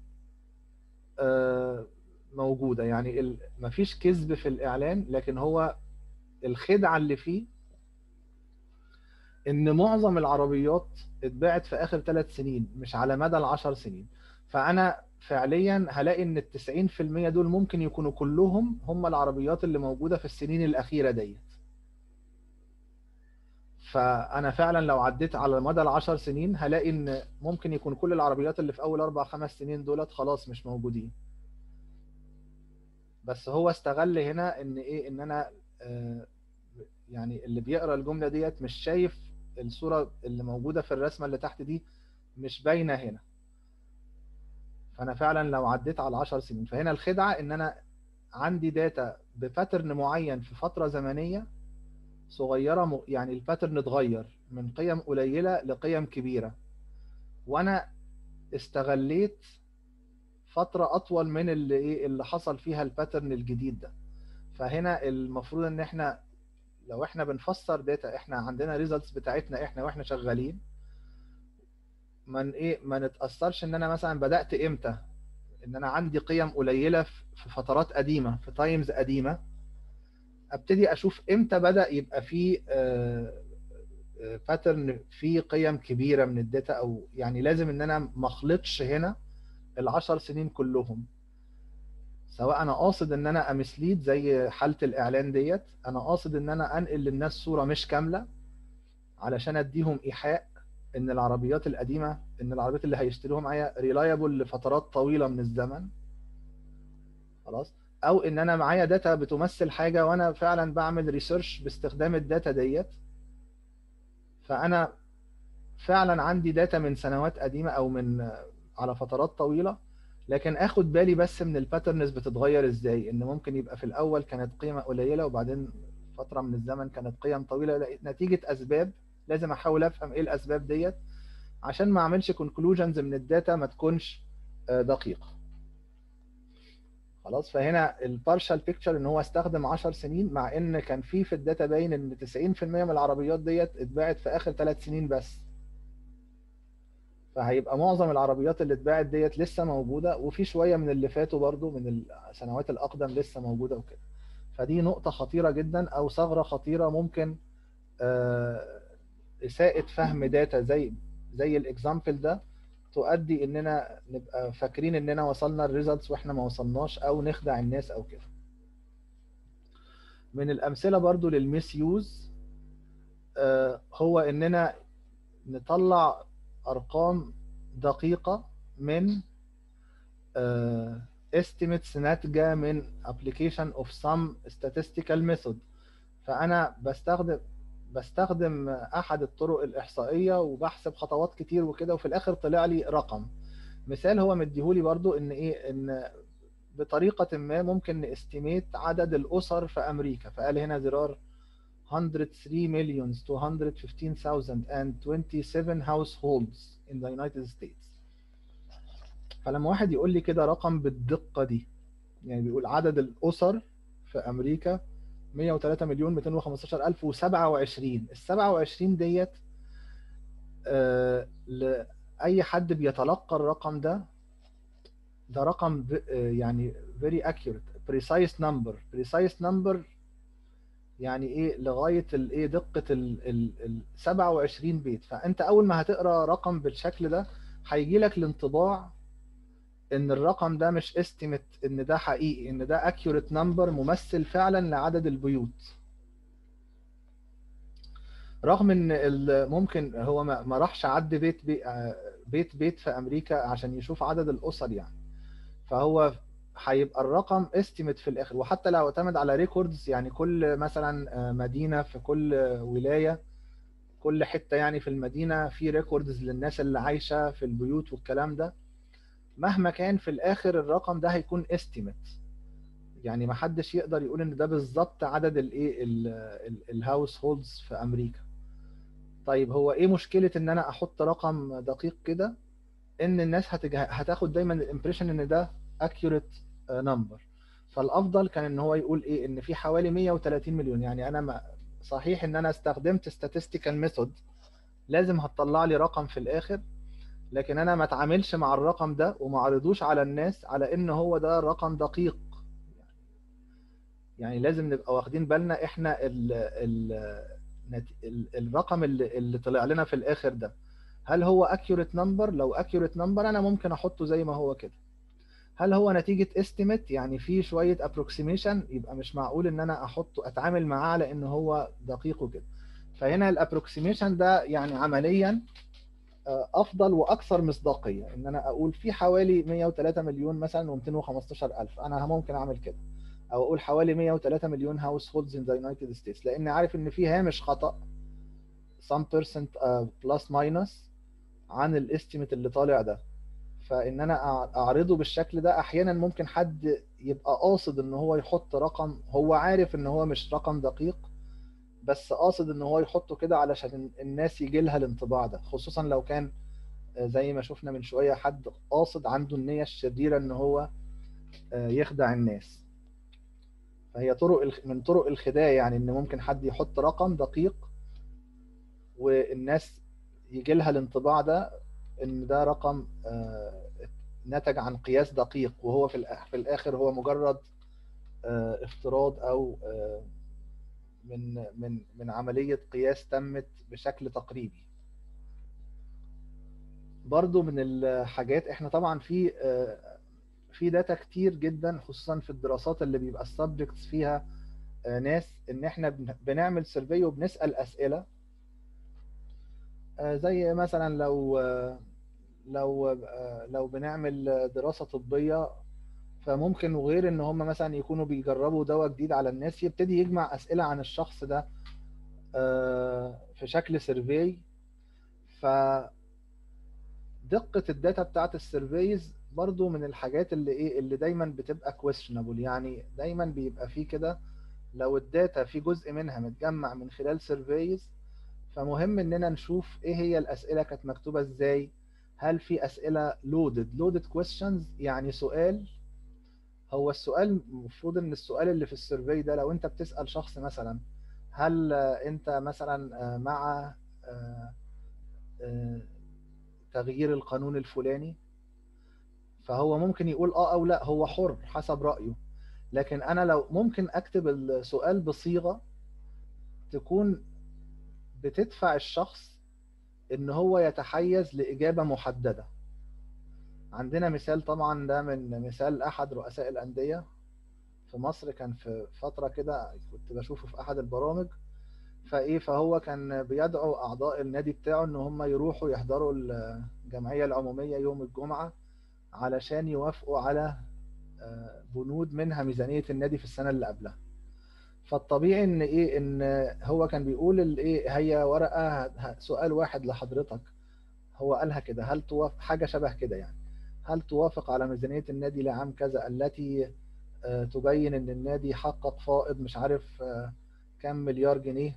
آه، موجودة يعني مفيش كذب في الإعلان لكن هو الخدعة اللي فيه إن معظم العربيات اتباعت في آخر ثلاث سنين مش على مدى العشر سنين فأنا فعليا هلاقي إن التسعين في المية دول ممكن يكونوا كلهم هم العربيات اللي موجودة في السنين الأخيرة ديت فانا فعلا لو عديت على مدى العشر سنين هلاقي ان ممكن يكون كل العربيات اللي في اول اربع خمس سنين دولت خلاص مش موجودين بس هو استغل هنا ان ايه ان انا آه، يعني اللي بيقرا الجمله ديت مش شايف الصوره اللي موجوده في الرسمه اللي تحت دي مش باينه هنا فانا فعلا لو عديت على 10 سنين فهنا الخدعه ان انا عندي داتا بباترن معين في فتره زمنيه صغيره م- يعني الباترن اتغير من قيم قليله لقيم كبيره وانا استغليت فتره اطول من اللي ايه اللي حصل فيها الباترن الجديد ده فهنا المفروض ان احنا لو احنا بنفسر داتا احنا عندنا ريزلتس بتاعتنا احنا واحنا شغالين من ايه ما نتاثرش ان انا مثلا بدات امتى ان انا عندي قيم قليله في في فترات قديمه في تايمز قديمه ابتدي اشوف امتى بدا يبقى في باترن في قيم كبيره من الداتا او يعني لازم ان انا ما اخلطش هنا العشر سنين كلهم سواء انا قاصد ان انا امسليد زي حاله الاعلان ديت انا قاصد ان انا انقل للناس صوره مش كامله علشان اديهم ايحاء ان العربيات القديمه ان العربيات اللي هيشتروها معايا ريلايبل لفترات طويله من الزمن خلاص او ان انا معايا داتا بتمثل حاجه وانا فعلا بعمل ريسيرش باستخدام الداتا ديت فانا فعلا عندي داتا من سنوات قديمه او من على فترات طويله لكن اخد بالي بس من الباترنز بتتغير ازاي ان ممكن يبقى في الاول كانت قيمه قليله وبعدين فتره من الزمن كانت قيم طويله نتيجه اسباب لازم احاول افهم ايه الاسباب ديت عشان ما اعملش كونكلوجنز من الداتا ما تكونش دقيقه خلاص فهنا البارشال بيكتشر ان هو استخدم 10 سنين مع ان كان في في الداتا باين ان 90% من العربيات ديت اتباعت في اخر 3 سنين بس فهيبقى معظم العربيات اللي اتباعت ديت لسه موجوده وفي شويه من اللي فاتوا برضو من السنوات الاقدم لسه موجوده وكده فدي نقطه خطيره جدا او ثغره خطيره ممكن اساءه فهم داتا زي زي الاكزامبل ده تؤدي اننا نبقى فاكرين اننا وصلنا الريزلتس واحنا ما وصلناش او نخدع الناس او كده من الامثله برضو للميس يوز هو اننا نطلع ارقام دقيقه من estimates ناتجه من application of some statistical method فانا بستخدم بستخدم احد الطرق الاحصائيه وبحسب خطوات كتير وكده وفي الاخر طلع لي رقم مثال هو مديهولي برضو ان ايه ان بطريقه ما ممكن نستيميت عدد الاسر في امريكا فقال هنا there are 103 million 215,027 households in the United States فلما واحد يقول لي كده رقم بالدقه دي يعني بيقول عدد الاسر في امريكا 103 مليون 215 الف و27 ال 27 ديت آه لاي حد بيتلقى الرقم ده ده رقم يعني very accurate precise number precise number يعني ايه لغايه الايه دقه ال 27 بيت فانت اول ما هتقرا رقم بالشكل ده هيجي لك الانطباع ان الرقم ده مش استيميت ان ده حقيقي ان ده accurate نمبر ممثل فعلا لعدد البيوت رغم ان ممكن هو ما راحش عد بيت بيت بيت في امريكا عشان يشوف عدد الاسر يعني فهو هيبقى الرقم استيميت في الاخر وحتى لو اعتمد على ريكوردز يعني كل مثلا مدينه في كل ولايه كل حته يعني في المدينه في ريكوردز للناس اللي عايشه في البيوت والكلام ده مهما كان في الاخر الرقم ده هيكون استيميت يعني ما حدش يقدر يقول ان ده بالظبط عدد الايه الهاوس هولدز في امريكا طيب هو ايه مشكله ان انا احط رقم دقيق كده ان الناس هتجه... هتاخد دايما الامبريشن ان ده accurate نمبر فالافضل كان ان هو يقول ايه ان في حوالي 130 مليون يعني انا ما صحيح ان انا استخدمت statistical method لازم هتطلع لي رقم في الاخر لكن انا ما اتعاملش مع الرقم ده وما اعرضوش على الناس على ان هو ده رقم دقيق يعني لازم نبقى واخدين بالنا احنا ال ال ال الرقم اللي, اللي طلع لنا في الاخر ده هل هو accurate number لو accurate number انا ممكن احطه زي ما هو كده هل هو نتيجة estimate يعني في شوية approximation يبقى مش معقول ان انا احطه اتعامل معاه على ان هو دقيق وكده فهنا الابروكسيميشن ده يعني عمليا افضل واكثر مصداقيه ان انا اقول في حوالي 103 مليون مثلا و215 الف انا ممكن اعمل كده او اقول حوالي 103 مليون هاوس هولدز ان ذا يونايتد ستيتس لان عارف ان في هامش خطا some percent بلس ماينس عن الاستيميت اللي طالع ده فان انا اعرضه بالشكل ده احيانا ممكن حد يبقى قاصد ان هو يحط رقم هو عارف ان هو مش رقم دقيق بس قاصد ان هو يحطه كده علشان الناس يجي لها الانطباع ده خصوصا لو كان زي ما شفنا من شويه حد قاصد عنده النيه الشريره ان هو يخدع الناس فهي طرق من طرق الخداع يعني ان ممكن حد يحط رقم دقيق والناس يجي لها الانطباع ده ان ده رقم نتج عن قياس دقيق وهو في الاخر هو مجرد افتراض او من من من عمليه قياس تمت بشكل تقريبي برضو من الحاجات احنا طبعا في في داتا كتير جدا خصوصا في الدراسات اللي بيبقى السبجكتس فيها ناس ان احنا بنعمل سيرفي وبنسال اسئله زي مثلا لو لو لو بنعمل دراسه طبيه فممكن وغير ان هم مثلا يكونوا بيجربوا دواء جديد على الناس يبتدي يجمع اسئله عن الشخص ده في شكل سيرفي ف دقه الداتا بتاعت السيرفيز برضو من الحاجات اللي ايه اللي دايما بتبقى questionable يعني دايما بيبقى فيه كده لو الداتا في جزء منها متجمع من خلال سيرفيز فمهم اننا نشوف ايه هي الاسئله كانت مكتوبه ازاي هل في اسئله loaded loaded questions يعني سؤال هو السؤال المفروض ان السؤال اللي في السيرفي ده لو انت بتسال شخص مثلا هل انت مثلا مع تغيير القانون الفلاني فهو ممكن يقول اه او لا هو حر حسب رايه لكن انا لو ممكن اكتب السؤال بصيغه تكون بتدفع الشخص ان هو يتحيز لاجابه محدده عندنا مثال طبعا ده من مثال احد رؤساء الانديه في مصر كان في فتره كده كنت بشوفه في احد البرامج فايه فهو كان بيدعو اعضاء النادي بتاعه ان هم يروحوا يحضروا الجمعيه العموميه يوم الجمعه علشان يوافقوا على بنود منها ميزانيه النادي في السنه اللي قبلها فالطبيعي ان ايه ان هو كان بيقول الايه هي ورقه سؤال واحد لحضرتك هو قالها كده هل توافق حاجه شبه كده يعني هل توافق على ميزانيه النادي لعام كذا التي تبين ان النادي حقق فائض مش عارف كام مليار جنيه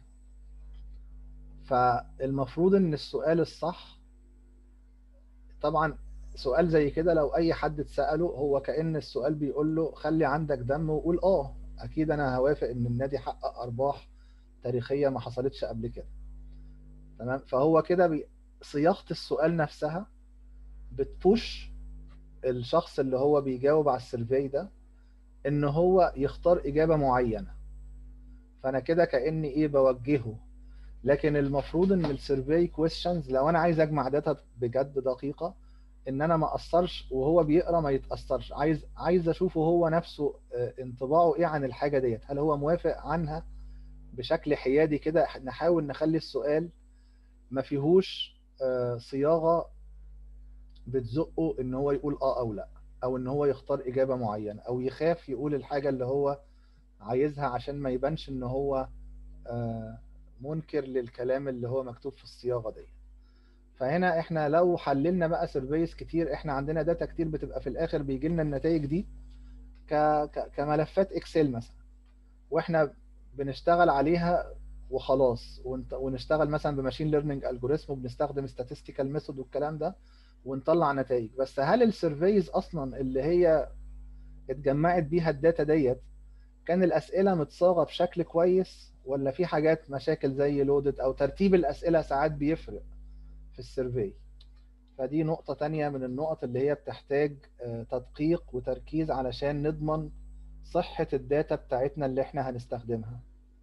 فالمفروض ان السؤال الصح طبعا سؤال زي كده لو اي حد اتساله هو كان السؤال بيقول له خلي عندك دم وقول اه اكيد انا هوافق ان النادي حقق ارباح تاريخيه ما حصلتش قبل كده تمام فهو كده بي... صياغه السؤال نفسها بتبوش الشخص اللي هو بيجاوب على السيرفي ده ان هو يختار اجابه معينه فانا كده كاني ايه بوجهه لكن المفروض ان السيرفي كويستشنز لو انا عايز اجمع داتا بجد دقيقه ان انا ما اثرش وهو بيقرا ما يتاثرش عايز عايز اشوفه هو نفسه انطباعه ايه عن الحاجه ديت هل هو موافق عنها بشكل حيادي كده نحاول نخلي السؤال ما فيهوش صياغه بتزقه ان هو يقول اه او لا او ان هو يختار اجابه معينه او يخاف يقول الحاجه اللي هو عايزها عشان ما يبانش ان هو منكر للكلام اللي هو مكتوب في الصياغه دي فهنا احنا لو حللنا بقى سيرفيس كتير احنا عندنا داتا كتير بتبقى في الاخر بيجي لنا النتائج دي ك... ك... كملفات اكسل مثلا واحنا بنشتغل عليها وخلاص ونت... ونشتغل مثلا بماشين ليرنينج الجوريزم وبنستخدم statistical ميثود والكلام ده ونطلع نتائج بس هل السيرفيز اصلا اللي هي اتجمعت بيها الداتا ديت كان الاسئله متصاغه بشكل كويس ولا في حاجات مشاكل زي لودد او ترتيب الاسئله ساعات بيفرق في السيرفي فدي نقطة تانية من النقط اللي هي بتحتاج تدقيق وتركيز علشان نضمن صحة الداتا بتاعتنا اللي احنا هنستخدمها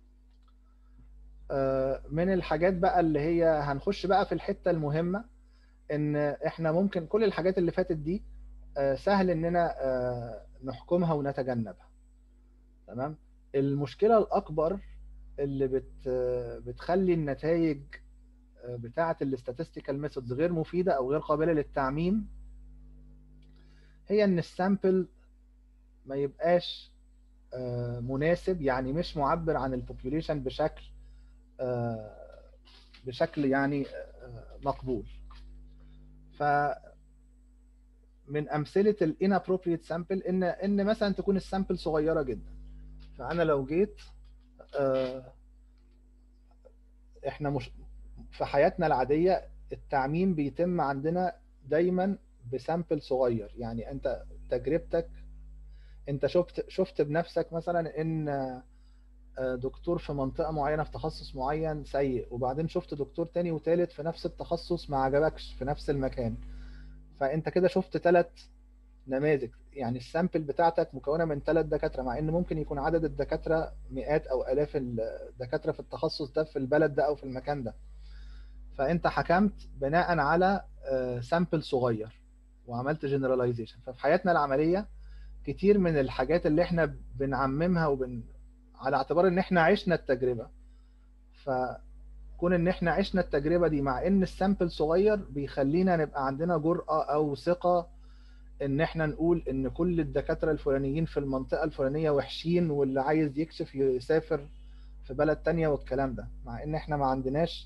من الحاجات بقى اللي هي هنخش بقى في الحتة المهمة ان احنا ممكن كل الحاجات اللي فاتت دي سهل اننا نحكمها ونتجنبها تمام المشكلة الأكبر اللي بت بتخلي النتائج بتاعه الاستاتستيكال ميثودز غير مفيده او غير قابله للتعميم هي ان السامبل ما يبقاش مناسب يعني مش معبر عن البوبوليشن بشكل بشكل يعني مقبول ف من امثله الانابروبريت سامبل ان ان مثلا تكون السامبل صغيره جدا فانا لو جيت احنا مش في حياتنا العاديه التعميم بيتم عندنا دايما بسامبل صغير يعني انت تجربتك انت شفت شفت بنفسك مثلا ان دكتور في منطقه معينه في تخصص معين سيء وبعدين شفت دكتور تاني وتالت في نفس التخصص ما عجبكش في نفس المكان فانت كده شفت ثلاث نماذج يعني السامبل بتاعتك مكونه من ثلاث دكاتره مع ان ممكن يكون عدد الدكاتره مئات او الاف الدكاتره في التخصص ده في البلد ده او في المكان ده فانت حكمت بناء على سامبل صغير وعملت جنراليزيشن ففي حياتنا العمليه كتير من الحاجات اللي احنا بنعممها وبن على اعتبار ان احنا عشنا التجربه فكون ان احنا عشنا التجربه دي مع ان السامبل صغير بيخلينا نبقى عندنا جرأه او ثقه ان احنا نقول ان كل الدكاتره الفلانيين في المنطقه الفلانيه وحشين واللي عايز يكشف يسافر في بلد تانية والكلام ده مع ان احنا ما عندناش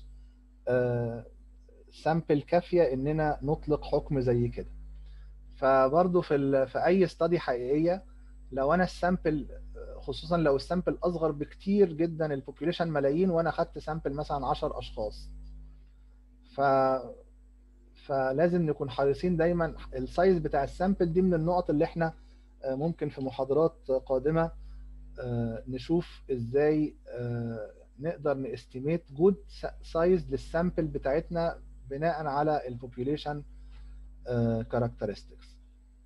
سامبل كافيه اننا نطلق حكم زي كده فبرضه في في اي استادي حقيقيه لو انا السامبل خصوصا لو السامبل اصغر بكتير جدا البوبوليشن ملايين وانا خدت سامبل مثلا 10 اشخاص ف فلازم نكون حريصين دايما السايز بتاع السامبل دي من النقط اللي احنا ممكن في محاضرات قادمه نشوف ازاي نقدر نستيميت جود سايز للسامبل بتاعتنا بناء على البوبوليشن كاركترستكس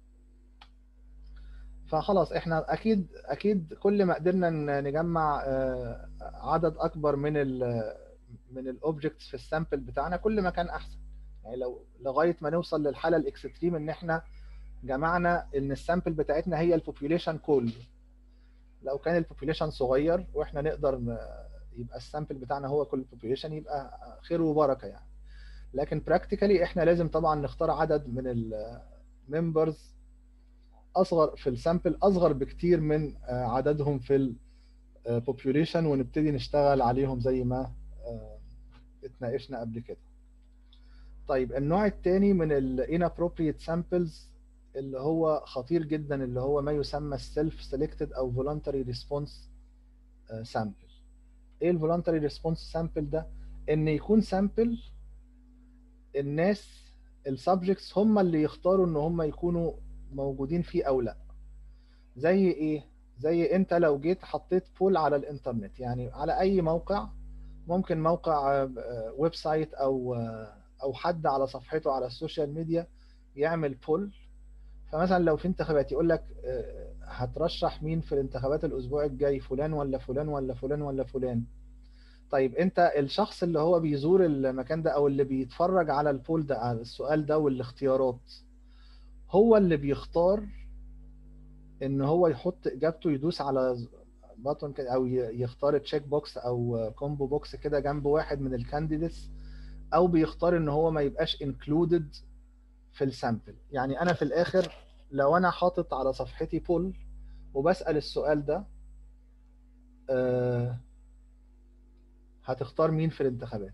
فخلاص احنا اكيد اكيد كل ما قدرنا نجمع عدد اكبر من ال من الاوبجكتس في السامبل بتاعنا كل ما كان احسن يعني لو لغايه ما نوصل للحاله الاكستريم ان احنا جمعنا ان السامبل بتاعتنا هي البوبوليشن كله لو كان البوبوليشن صغير واحنا نقدر يبقى السامبل بتاعنا هو كل البوبوليشن يبقى خير وبركه يعني لكن براكتيكالي احنا لازم طبعا نختار عدد من الممبرز اصغر في السامبل اصغر بكتير من عددهم في البوبوليشن ونبتدي نشتغل عليهم زي ما اتناقشنا قبل كده طيب النوع الثاني من ال inappropriate samples اللي هو خطير جدا اللي هو ما يسمى السيلف سيلكتد او voluntary response sample ايه ال voluntary response sample ده ان يكون سامبل الناس السبجكتس هم اللي يختاروا ان هم يكونوا موجودين فيه او لا زي ايه زي انت لو جيت حطيت بول على الانترنت يعني على اي موقع ممكن موقع ويب سايت او او حد على صفحته على السوشيال ميديا يعمل بول فمثلا لو في انتخابات يقول لك هترشح مين في الانتخابات الاسبوع الجاي فلان ولا فلان ولا فلان ولا فلان طيب انت الشخص اللي هو بيزور المكان ده او اللي بيتفرج على البول ده على السؤال ده والاختيارات هو اللي بيختار ان هو يحط اجابته يدوس على بطن كده او يختار تشيك بوكس او كومبو بوكس كده جنب واحد من الكانديديتس او بيختار ان هو ما يبقاش انكلودد في السامبل يعني انا في الاخر لو انا حاطط على صفحتي بول وبسال السؤال ده أه هتختار مين في الانتخابات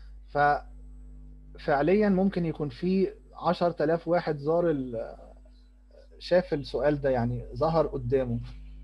ففعليا ممكن يكون في 10000 واحد زار شاف السؤال ده يعني ظهر قدامه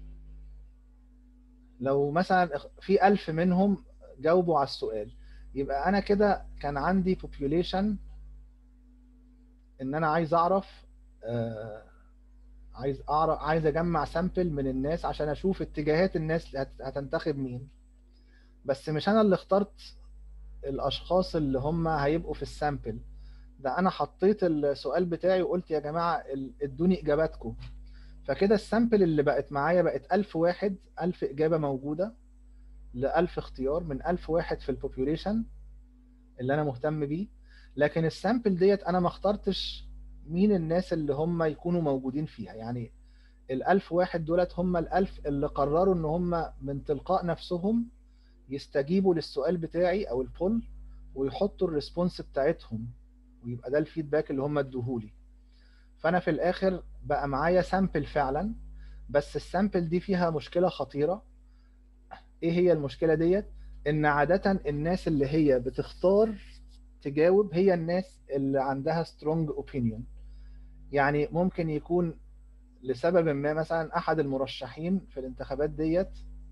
لو مثلا في ألف منهم جاوبوا على السؤال يبقى أنا كده كان عندي population إن أنا عايز أعرف آه عايز أعرف عايز أجمع سامبل من الناس عشان أشوف اتجاهات الناس هتنتخب مين بس مش أنا اللي اخترت الأشخاص اللي هم هيبقوا في السامبل ده انا حطيت السؤال بتاعي وقلت يا جماعه ادوني اجاباتكم فكده السامبل اللي بقت معايا بقت 1000 واحد 1000 اجابه موجوده ل 1000 اختيار من 1000 واحد في البوبوليشن اللي انا مهتم بيه لكن السامبل ديت انا ما اخترتش مين الناس اللي هم يكونوا موجودين فيها يعني ال 1000 واحد دولت هم ال 1000 اللي قرروا ان هم من تلقاء نفسهم يستجيبوا للسؤال بتاعي او البول ويحطوا الريسبونس بتاعتهم ويبقى ده الفيدباك اللي هم ادوهولي فانا في الاخر بقى معايا سامبل فعلا بس السامبل دي فيها مشكله خطيره ايه هي المشكله ديت ان عاده الناس اللي هي بتختار تجاوب هي الناس اللي عندها سترونج اوبينيون يعني ممكن يكون لسبب ما مثلا احد المرشحين في الانتخابات ديت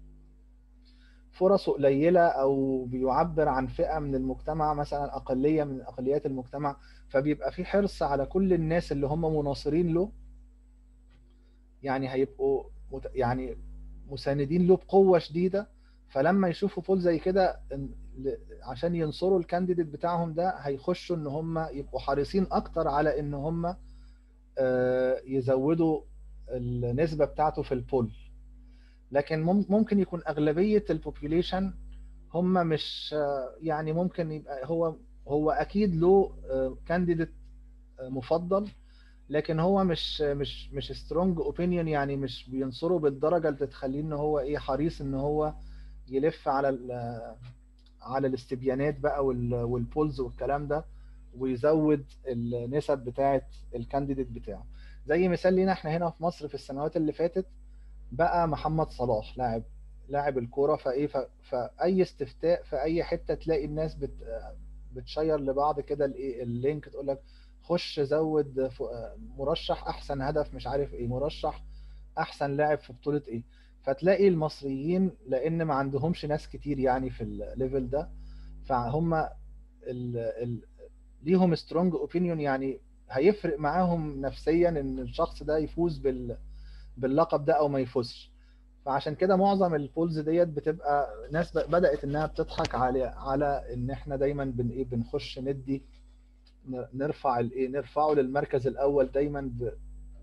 فرصه قليله او بيعبر عن فئه من المجتمع مثلا اقليه من اقليات المجتمع فبيبقى في حرص على كل الناس اللي هم مناصرين له يعني هيبقوا يعني مساندين له بقوه شديده فلما يشوفوا بول زي كده عشان ينصروا الكانديديت بتاعهم ده هيخشوا ان هم يبقوا حريصين اكتر على ان هم يزودوا النسبه بتاعته في البول لكن ممكن يكون اغلبيه البوبوليشن هم مش يعني ممكن يبقى هو هو اكيد له كانديديت مفضل لكن هو مش مش مش سترونج اوبينيون يعني مش بينصره بالدرجه اللي تخليه ان هو ايه حريص ان هو يلف على على الاستبيانات بقى والبولز والكلام ده ويزود النسب بتاعه الكانديديت بتاعه زي مثال لينا احنا هنا في مصر في السنوات اللي فاتت بقى محمد صلاح لاعب لاعب الكوره فايه فاي استفتاء في اي حته تلاقي الناس بت بتشير لبعض كده اللينك تقول لك خش زود مرشح احسن هدف مش عارف ايه مرشح احسن لاعب في بطوله ايه فتلاقي المصريين لان ما عندهمش ناس كتير يعني في الليفل ده فهم ال ال ليهم سترونج اوبينيون يعني هيفرق معاهم نفسيا ان الشخص ده يفوز بال باللقب ده او ما يفوزش فعشان كده معظم البولز ديت بتبقى ناس بدات انها بتضحك على على ان احنا دايما بن ايه بنخش ندي نرفع الايه نرفعه للمركز الاول دايما ب...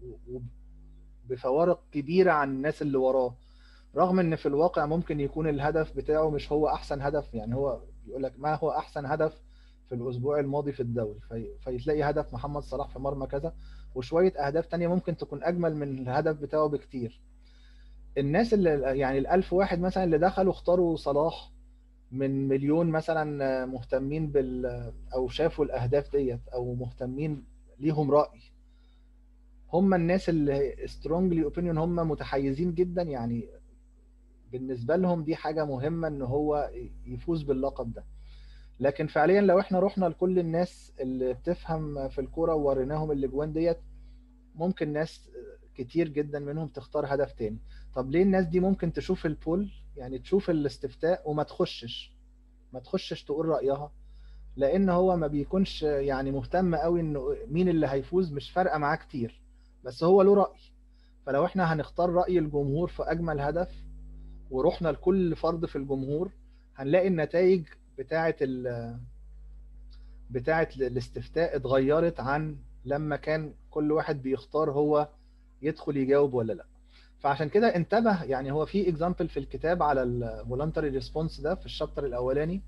بفوارق كبيره عن الناس اللي وراه رغم ان في الواقع ممكن يكون الهدف بتاعه مش هو احسن هدف يعني هو يقول لك ما هو احسن هدف في الاسبوع الماضي في الدوري في... فيتلاقي هدف محمد صلاح في مرمى كذا وشويه اهداف تانية ممكن تكون اجمل من الهدف بتاعه بكتير الناس اللي يعني الألف واحد مثلا اللي دخلوا اختاروا صلاح من مليون مثلا مهتمين بال او شافوا الاهداف ديت او مهتمين ليهم راي هم الناس اللي سترونجلي اوبينيون هم متحيزين جدا يعني بالنسبه لهم دي حاجه مهمه ان هو يفوز باللقب ده لكن فعليا لو احنا رحنا لكل الناس اللي بتفهم في الكوره ووريناهم الاجوان ديت ممكن ناس كتير جدا منهم تختار هدف تاني طب ليه الناس دي ممكن تشوف البول يعني تشوف الاستفتاء وما تخشش ما تخشش تقول رأيها لان هو ما بيكونش يعني مهتم قوي انه مين اللي هيفوز مش فارقه معاه كتير بس هو له رأي فلو احنا هنختار رأي الجمهور في اجمل هدف ورحنا لكل فرد في الجمهور هنلاقي النتائج بتاعه ال بتاعه الاستفتاء اتغيرت عن لما كان كل واحد بيختار هو يدخل يجاوب ولا لا فعشان كده انتبه يعني هو في اكزامبل في الكتاب على الفولنتري ريسبونس ده في الشابتر الاولاني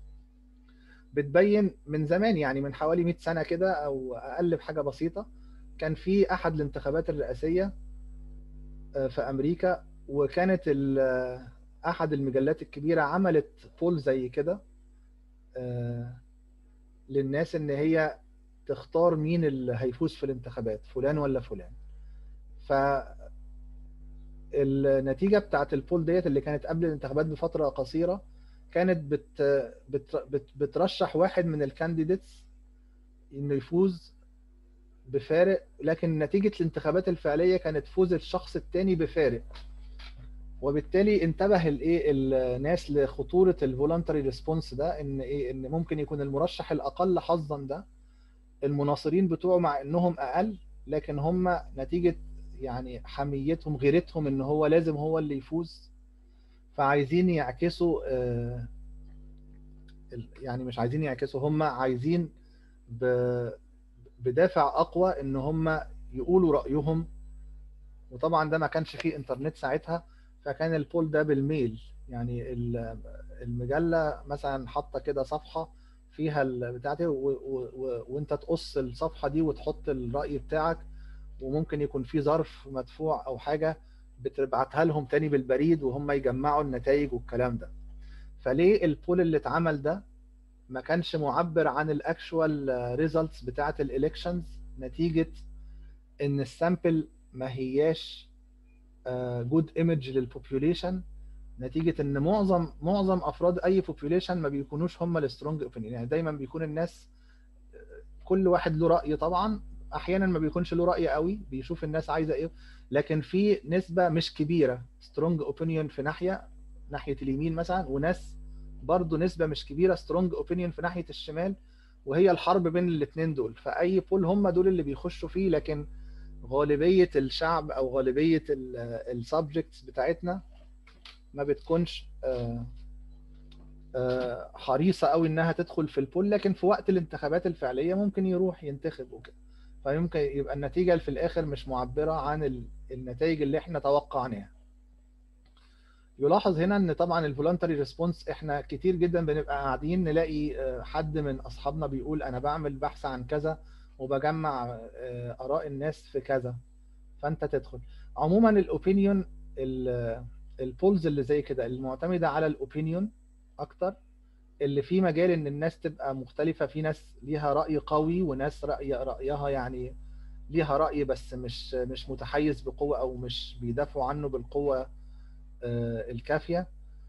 بتبين من زمان يعني من حوالي 100 سنه كده او اقل بحاجه بسيطه كان في احد الانتخابات الرئاسيه في امريكا وكانت احد المجلات الكبيره عملت بول زي كده للناس ان هي تختار مين اللي هيفوز في الانتخابات فلان ولا فلان ف النتيجه بتاعت البول ديت اللي كانت قبل الانتخابات بفتره قصيره كانت بت بت بت بترشح واحد من الكانديديتس انه يفوز بفارق لكن نتيجه الانتخابات الفعليه كانت فوز الشخص الثاني بفارق وبالتالي انتبه الايه الناس لخطوره الفولنتري ريسبونس ده ان ايه ان ممكن يكون المرشح الاقل حظا ده المناصرين بتوعه مع انهم اقل لكن هم نتيجه يعني حميتهم غيرتهم ان هو لازم هو اللي يفوز فعايزين يعكسوا يعني مش عايزين يعكسوا هم عايزين بدافع اقوى ان هم يقولوا رايهم وطبعا ده ما كانش فيه انترنت ساعتها فكان البول ده بالميل يعني المجله مثلا حاطه كده صفحه فيها بتاعتي وانت تقص الصفحه دي وتحط الراي بتاعك وممكن يكون في ظرف مدفوع او حاجه بتبعتها لهم تاني بالبريد وهم يجمعوا النتائج والكلام ده فليه البول اللي اتعمل ده ما كانش معبر عن الاكشوال ريزلتس بتاعه الالكشنز نتيجه ان السامبل ما هياش جود ايمج للبوبيوليشن نتيجه ان معظم معظم افراد اي بوبيوليشن ما بيكونوش هم السترونج اوبينيون يعني دايما بيكون الناس كل واحد له راي طبعا احيانا ما بيكونش له راي قوي بيشوف الناس عايزه ايه لكن في نسبه مش كبيره سترونج اوبينيون في ناحيه ناحيه اليمين مثلا وناس برضه نسبه مش كبيره سترونج اوبينيون في ناحيه الشمال وهي الحرب بين الاثنين دول فاي بول هم دول اللي بيخشوا فيه لكن غالبيه الشعب او غالبيه السبجكتس بتاعتنا ما بتكونش حريصه قوي انها تدخل في البول لكن في وقت الانتخابات الفعليه ممكن يروح ينتخب وكده فيمكن يبقى النتيجه في الاخر مش معبره عن النتائج اللي احنا توقعناها يلاحظ هنا ان طبعا الفولنتري ريسبونس احنا كتير جدا بنبقى قاعدين نلاقي حد من اصحابنا بيقول انا بعمل بحث عن كذا وبجمع اراء الناس في كذا فانت تدخل عموما الاوبينيون البولز اللي زي كده المعتمده على الاوبينيون اكتر اللي في مجال ان الناس تبقى مختلفه في ناس ليها راي قوي وناس راي رايها يعني ليها راي بس مش مش متحيز بقوه او مش بيدافعوا عنه بالقوه الكافيه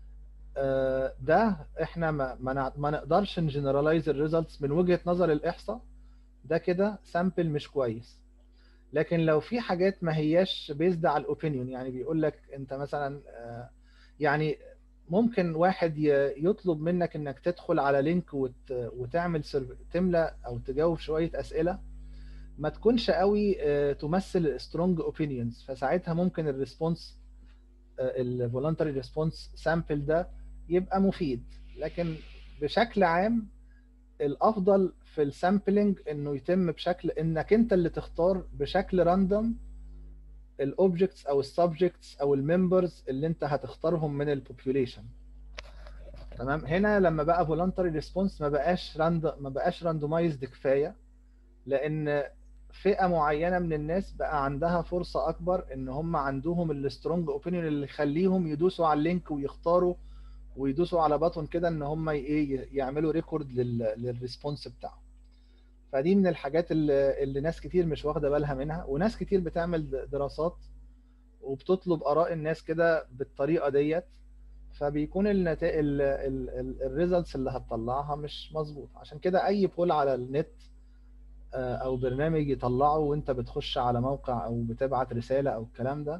ده احنا ما ما نقدرش نجنرالايز الريزلتس من وجهه نظر الاحصاء ده كده سامبل مش كويس لكن لو في حاجات ما هياش بيزد على الاوبينيون يعني بيقول لك انت مثلا يعني ممكن واحد يطلب منك انك تدخل على لينك وتعمل تملى او تجاوب شويه اسئله ما تكونش قوي تمثل سترونج اوبينيونز فساعتها ممكن الريسبونس الفولنتري ريسبونس سامبل ده يبقى مفيد لكن بشكل عام الافضل في السامبلنج انه يتم بشكل انك انت اللي تختار بشكل راندوم الاوبجكتس او السبجكتس او الممبرز اللي انت هتختارهم من البوبيوليشن تمام هنا لما بقى فولنتري ريسبونس ما بقاش راند ما بقاش راندومايزد كفايه لان فئه معينه من الناس بقى عندها فرصه اكبر ان هم عندهم السترونج اوبينيون اللي يخليهم يدوسوا على اللينك ويختاروا ويدوسوا على بطن كده ان هم ايه يعملوا ريكورد للريسبونس بتاعهم فدي من الحاجات اللي, اللي ناس كتير مش واخده بالها منها وناس كتير بتعمل دراسات وبتطلب اراء الناس كده بالطريقه ديت فبيكون النتائج الريزلتس اللي هتطلعها مش مظبوط عشان كده اي بول على النت او برنامج يطلعه وانت بتخش على موقع او بتبعت رساله او الكلام ده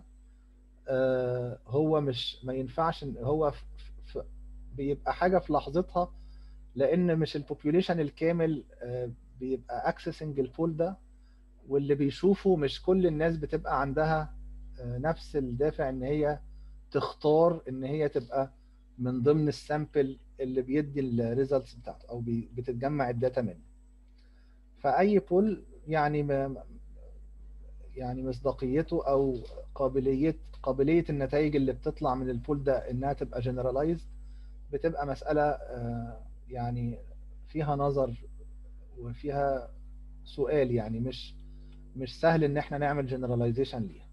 هو مش ما ينفعش هو بيبقى حاجه في لحظتها لان مش البوبيوليشن الكامل بيبقى اكسسنج البول ده واللي بيشوفه مش كل الناس بتبقى عندها نفس الدافع ان هي تختار ان هي تبقى من ضمن السامبل اللي بيدي الريزلتس بتاعته او بتتجمع الداتا منه فاي بول يعني ما يعني مصداقيته او قابليه قابليه النتائج اللي بتطلع من البول ده انها تبقى جنرالايزد بتبقى مساله يعني فيها نظر وفيها سؤال يعني مش مش سهل ان احنا نعمل جنراليزيشن ليها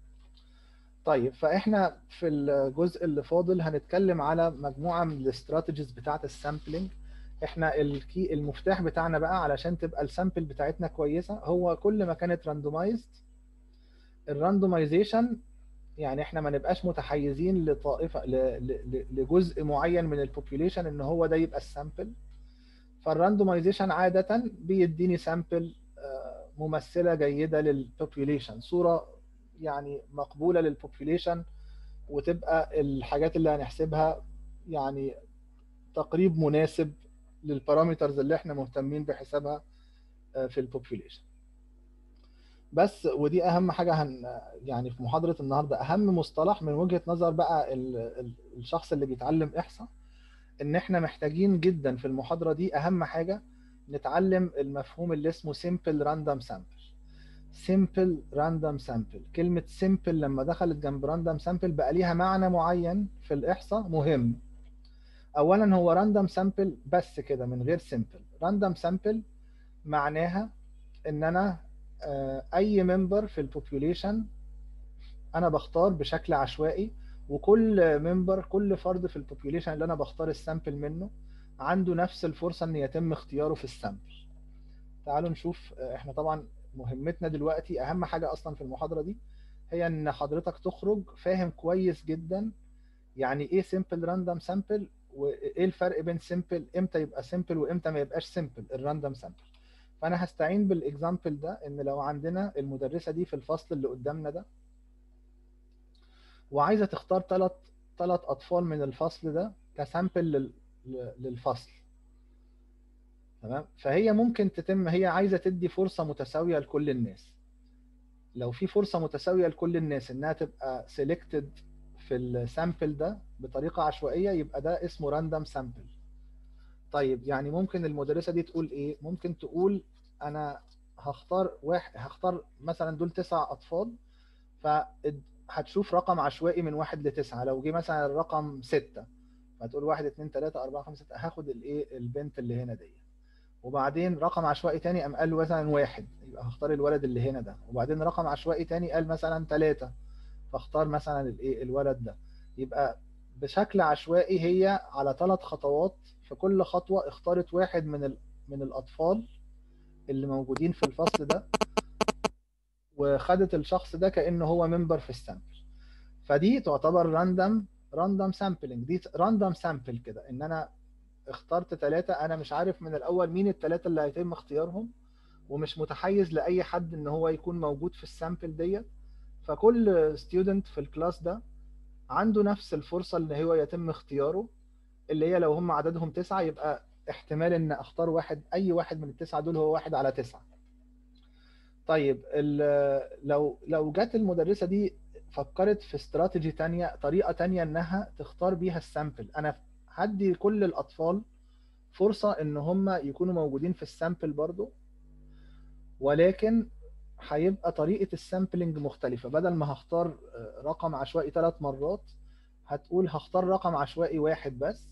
طيب فاحنا في الجزء اللي فاضل هنتكلم على مجموعه من الاستراتيجيز بتاعه السامبلنج احنا الكي المفتاح بتاعنا بقى علشان تبقى السامبل بتاعتنا كويسه هو كل ما كانت راندومايزد الراندومايزيشن يعني احنا ما نبقاش متحيزين لطائفه لجزء معين من البوبيوليشن ان هو ده يبقى السامبل فالراندومايزيشن عاده بيديني سامبل ممثله جيده للبوبيوليشن صوره يعني مقبوله للبوبيوليشن وتبقى الحاجات اللي هنحسبها يعني تقريب مناسب للبارامترز اللي احنا مهتمين بحسابها في البوبيوليشن بس ودي اهم حاجه هن يعني في محاضره النهارده اهم مصطلح من وجهه نظر بقى الشخص اللي بيتعلم احصاء ان احنا محتاجين جدا في المحاضره دي اهم حاجه نتعلم المفهوم اللي اسمه simple random sample simple random sample كلمه simple لما دخلت جنب random sample بقى ليها معنى معين في الاحصاء مهم اولا هو random sample بس كده من غير simple random sample معناها ان انا اي ممبر في البوبيوليشن انا بختار بشكل عشوائي وكل ممبر كل فرد في البوبيوليشن اللي انا بختار السامبل منه عنده نفس الفرصه ان يتم اختياره في السامبل تعالوا نشوف احنا طبعا مهمتنا دلوقتي اهم حاجه اصلا في المحاضره دي هي ان حضرتك تخرج فاهم كويس جدا يعني ايه سمبل راندوم سامبل وايه الفرق بين سمبل امتى يبقى سمبل وامتى ما يبقاش سمبل الراندوم سامبل فانا هستعين بالاكزامبل ده ان لو عندنا المدرسه دي في الفصل اللي قدامنا ده وعايزه تختار ثلاث ثلاث اطفال من الفصل ده كسامبل للفصل تمام فهي ممكن تتم هي عايزه تدي فرصه متساويه لكل الناس لو في فرصه متساويه لكل الناس انها تبقى سيلكتد في السامبل ده بطريقه عشوائيه يبقى ده اسمه راندوم سامبل طيب يعني ممكن المدرسه دي تقول ايه ممكن تقول انا هختار واحد هختار مثلا دول تسع اطفال فهتشوف رقم عشوائي من واحد لتسعه لو جه مثلا الرقم سته فتقول واحد اثنين ثلاثه اربعه خمسه سته هاخد الايه البنت اللي هنا دي وبعدين رقم عشوائي تاني قام قال مثلا واحد يبقى هختار الولد اللي هنا ده وبعدين رقم عشوائي تاني قال مثلا ثلاثه فاختار مثلا الايه الولد ده يبقى بشكل عشوائي هي على ثلاث خطوات في كل خطوه اختارت واحد من ال... من الاطفال اللي موجودين في الفصل ده وخدت الشخص ده كانه هو ممبر في السامبل فدي تعتبر راندوم راندوم سامبلنج دي راندوم سامبل كده ان انا اخترت ثلاثة انا مش عارف من الاول مين الثلاثة اللي هيتم اختيارهم ومش متحيز لاي حد ان هو يكون موجود في السامبل ديت فكل ستودنت في الكلاس ده عنده نفس الفرصة ان هو يتم اختياره اللي هي لو هم عددهم تسعة يبقى احتمال ان اختار واحد اي واحد من التسعة دول هو واحد على تسعة طيب لو لو جت المدرسة دي فكرت في استراتيجي تانية طريقة تانية انها تختار بيها السامبل انا هدي كل الاطفال فرصة ان هم يكونوا موجودين في السامبل برضو ولكن هيبقى طريقة السامبلنج مختلفة بدل ما هختار رقم عشوائي ثلاث مرات هتقول هختار رقم عشوائي واحد بس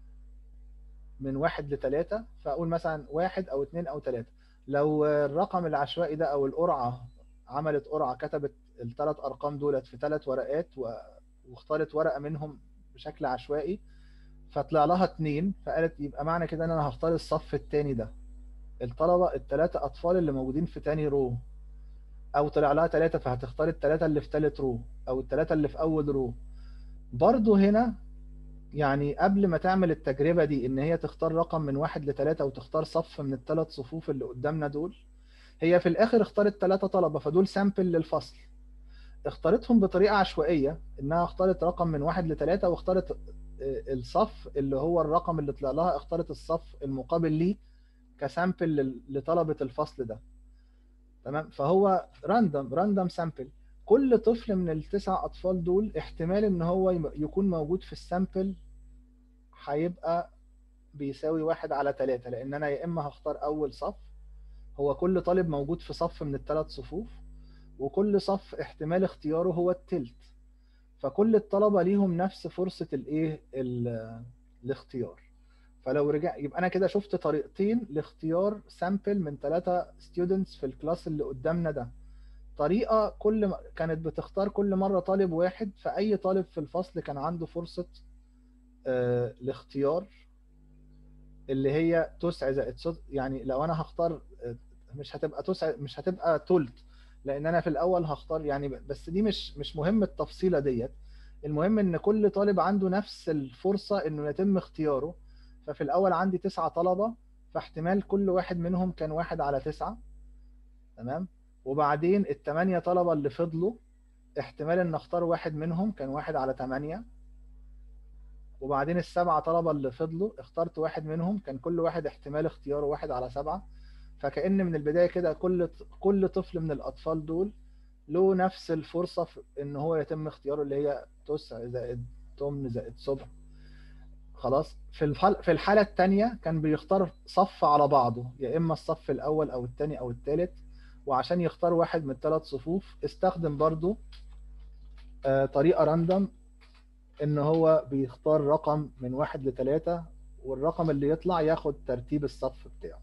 من واحد لثلاثة فأقول مثلا واحد أو اثنين أو ثلاثة لو الرقم العشوائي ده أو القرعة عملت قرعة كتبت الثلاث أرقام دولت في ثلاث ورقات واختارت ورقة منهم بشكل عشوائي فطلع لها اثنين فقالت يبقى معنى كده ان انا هختار الصف الثاني ده الطلبه الثلاثه اطفال اللي موجودين في ثاني رو او طلع لها ثلاثه فهتختار الثلاثه اللي في ثالث رو او الثلاثه اللي في اول رو برضو هنا يعني قبل ما تعمل التجربه دي ان هي تختار رقم من واحد لثلاثه وتختار صف من الثلاث صفوف اللي قدامنا دول هي في الاخر اختارت ثلاثه طلبه فدول سامبل للفصل اختارتهم بطريقه عشوائيه انها اختارت رقم من واحد لثلاثه واختارت الصف اللي هو الرقم اللي طلع لها اختارت الصف المقابل ليه كسامبل لطلبه الفصل ده تمام فهو راندوم راندوم سامبل كل طفل من التسع اطفال دول احتمال ان هو يكون موجود في السامبل هيبقى بيساوي واحد على ثلاثة لان انا يا اما هختار اول صف هو كل طالب موجود في صف من الثلاث صفوف وكل صف احتمال اختياره هو التلت فكل الطلبه ليهم نفس فرصه الايه الاختيار فلو رجع يبقى انا كده شفت طريقتين لاختيار سامبل من ثلاثه ستودنتس في الكلاس اللي قدامنا ده طريقه كل م... كانت بتختار كل مره طالب واحد فاي طالب في الفصل كان عنده فرصه آه الاختيار اللي هي تسع زائد صد... يعني لو انا هختار مش هتبقى تسع مش هتبقى تلت لان انا في الاول هختار يعني بس دي مش مش مهم التفصيله ديت المهم ان كل طالب عنده نفس الفرصه انه يتم اختياره ففي الاول عندي تسعة طلبه فاحتمال كل واحد منهم كان واحد على تسعة تمام وبعدين الثمانية طلبه اللي فضلوا احتمال ان اختار واحد منهم كان واحد على ثمانية وبعدين السبعة طلبه اللي فضلوا اخترت واحد منهم كان كل واحد احتمال اختياره واحد على سبعة فكأن من البداية كده كل كل طفل من الأطفال دول له نفس الفرصة في إن هو يتم اختياره اللي هي تسع زائد تمن زائد سبع خلاص في الحالة في الحالة الثانية كان بيختار صف على بعضه يا إما الصف الأول أو الثاني أو الثالث وعشان يختار واحد من الثلاث صفوف استخدم برضو طريقة راندوم إن هو بيختار رقم من واحد لثلاثة والرقم اللي يطلع ياخد ترتيب الصف بتاعه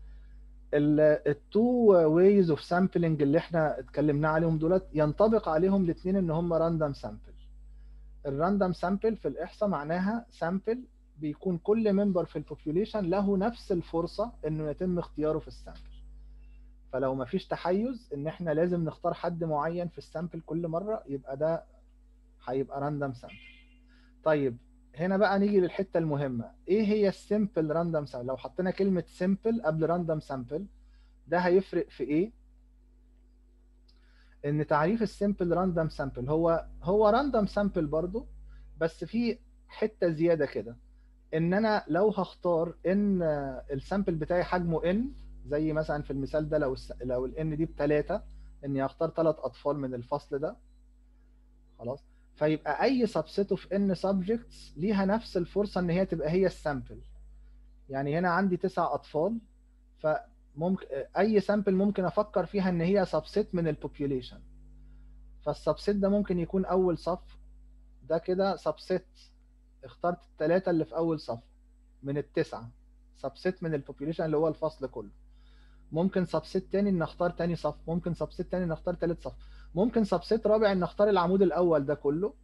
التو ويز اوف سامبلنج اللي احنا اتكلمنا عليهم دولت ينطبق عليهم الاثنين ان هم راندوم سامبل الراندوم سامبل في الاحصاء معناها سامبل بيكون كل ممبر في البوبيوليشن له نفس الفرصه انه يتم اختياره في السامبل فلو ما فيش تحيز ان احنا لازم نختار حد معين في السامبل كل مره يبقى ده هيبقى راندوم سامبل طيب هنا بقى نيجي للحته المهمه ايه هي السيمبل راندوم سامبل لو حطينا كلمه سيمبل قبل راندوم سامبل ده هيفرق في ايه ان تعريف السيمبل راندوم سامبل هو هو راندوم سامبل برضو بس في حته زياده كده ان انا لو هختار ان السامبل بتاعي حجمه ان زي مثلا في المثال ده لو الس... لو الان دي بثلاثه اني اختار ثلاث اطفال من الفصل ده خلاص فيبقى اي سبسيت اوف ان سبجكتس ليها نفس الفرصه ان هي تبقى هي السامبل يعني هنا عندي تسع اطفال فممكن اي سامبل ممكن افكر فيها ان هي سبسيت من البوبيوليشن فالسبسيت ده ممكن يكون اول صف ده كده سبسيت اخترت الثلاثه اللي في اول صف من التسعه سبسيت من البوبيوليشن اللي هو الفصل كله ممكن سبسيت تاني ان اختار تاني صف ممكن سبسيت تاني ان اختار تالت صف ممكن سبسيت رابع ان اختار العمود الاول ده كله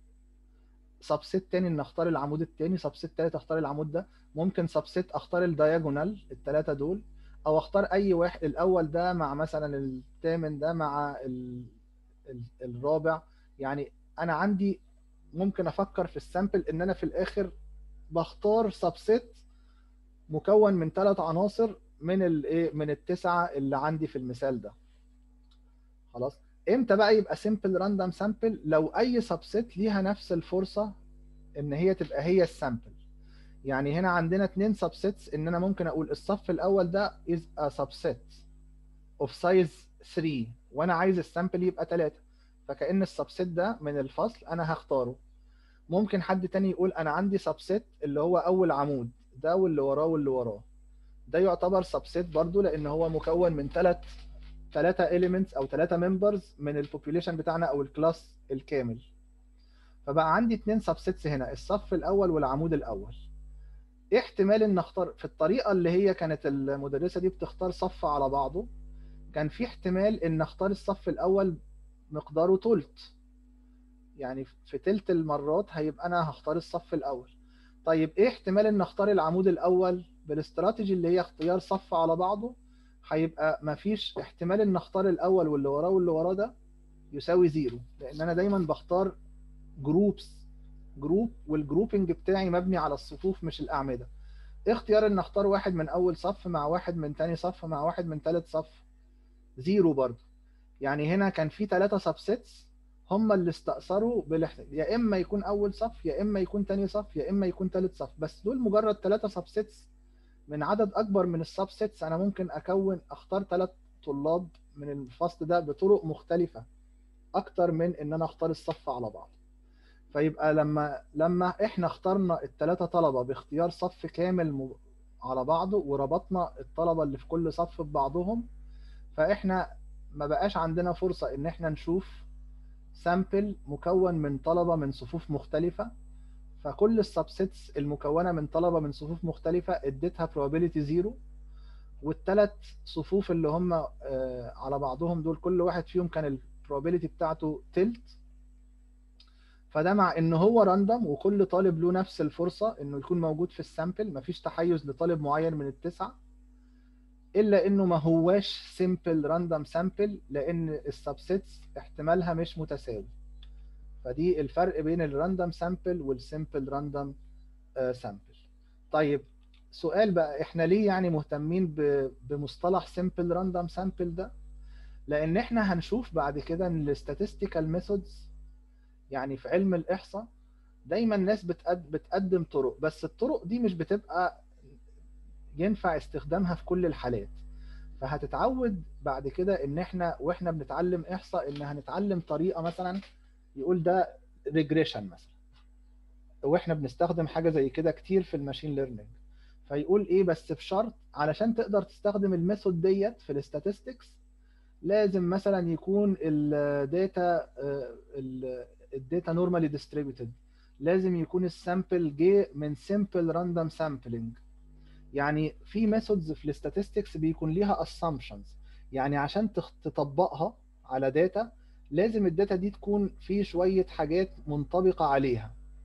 سبسيت تاني ان اختار العمود التاني سبسيت تالت اختار العمود ده ممكن سبسيت اختار الدياجونال التلاتة دول او اختار اي واحد الاول ده مع مثلا الثامن ده مع ال... ال... الرابع يعني انا عندي ممكن افكر في السامبل ان انا في الاخر بختار سبسيت مكون من ثلاث عناصر من الايه من التسعه اللي عندي في المثال ده خلاص امتى بقى يبقى سمبل راندوم سامبل لو اي سبسيت ليها نفس الفرصه ان هي تبقى هي السامبل يعني هنا عندنا اثنين سبسيتس ان انا ممكن اقول الصف الاول ده is a subset of size 3 وانا عايز السامبل يبقى 3 فكأن السبسيت ده من الفصل انا هختاره ممكن حد تاني يقول انا عندي سبسيت اللي هو اول عمود ده واللي وراه واللي وراه ده يعتبر سبسيت برضو لان هو مكون من ثلاث ثلاثة elements او ثلاثة members من البوبيوليشن بتاعنا او الكلاس الكامل فبقى عندي اثنين سبسيتس هنا الصف الاول والعمود الاول ايه احتمال ان اختار في الطريقه اللي هي كانت المدرسه دي بتختار صف على بعضه كان في احتمال ان اختار الصف الاول مقداره تلت يعني في تلت المرات هيبقى انا هختار الصف الاول طيب ايه احتمال ان اختار العمود الاول بالاستراتيجي اللي هي اختيار صف على بعضه هيبقى مفيش احتمال ان اختار الاول واللي وراه واللي وراه ده يساوي زيرو لان انا دايما بختار جروبس جروب والجروبنج بتاعي مبني على الصفوف مش الاعمده اختيار ان اختار واحد من اول صف مع واحد من تاني صف مع واحد من تالت صف زيرو برضه يعني هنا كان في ثلاثة سبسيتس هم اللي استأثروا بالاحتمال يا اما يكون اول صف يا اما يكون تاني صف يا اما يكون تالت صف بس دول مجرد ثلاثة سبسيتس من عدد اكبر من السبسيتس انا ممكن اكون اختار ثلاث طلاب من الفصل ده بطرق مختلفة اكتر من ان انا اختار الصف على بعض فيبقى لما لما احنا اخترنا الثلاثه طلبه باختيار صف كامل م... على بعضه وربطنا الطلبه اللي في كل صف ببعضهم فاحنا ما بقاش عندنا فرصه ان احنا نشوف سامبل مكون من طلبه من صفوف مختلفه فكل السبسيتس المكونه من طلبه من صفوف مختلفه اديتها probability زيرو والثلاث صفوف اللي هم على بعضهم دول كل واحد فيهم كان البروبابيلتي بتاعته تلت فده مع ان هو راندوم وكل طالب له نفس الفرصه انه يكون موجود في السامبل مفيش تحيز لطالب معين من التسعه الا انه ما هواش سيمبل راندوم سامبل لان السبسيتس احتمالها مش متساوي فدي الفرق بين الراندوم سامبل والسيمبل راندوم سامبل طيب سؤال بقى احنا ليه يعني مهتمين بمصطلح سيمبل راندوم سامبل ده لان احنا هنشوف بعد كده ان الستاتستيكال ميثودز يعني في علم الإحصاء دايما الناس بتقدم طرق بس الطرق دي مش بتبقى ينفع استخدامها في كل الحالات فهتتعود بعد كده ان احنا واحنا بنتعلم احصاء ان هنتعلم طريقه مثلا يقول ده ريجريشن مثلا واحنا بنستخدم حاجه زي كده كتير في الماشين ليرنينج فيقول ايه بس بشرط علشان تقدر تستخدم الميثود ديت في الاستاتستكس لازم مثلا يكون الداتا الداتا نورمالي ديستريبيوتد لازم يكون السامبل جه من سمبل راندوم سامبلنج يعني في ميثودز في الاستاتستكس بيكون ليها assumptions يعني عشان تطبقها على داتا لازم الداتا دي تكون في شويه حاجات منطبقه عليها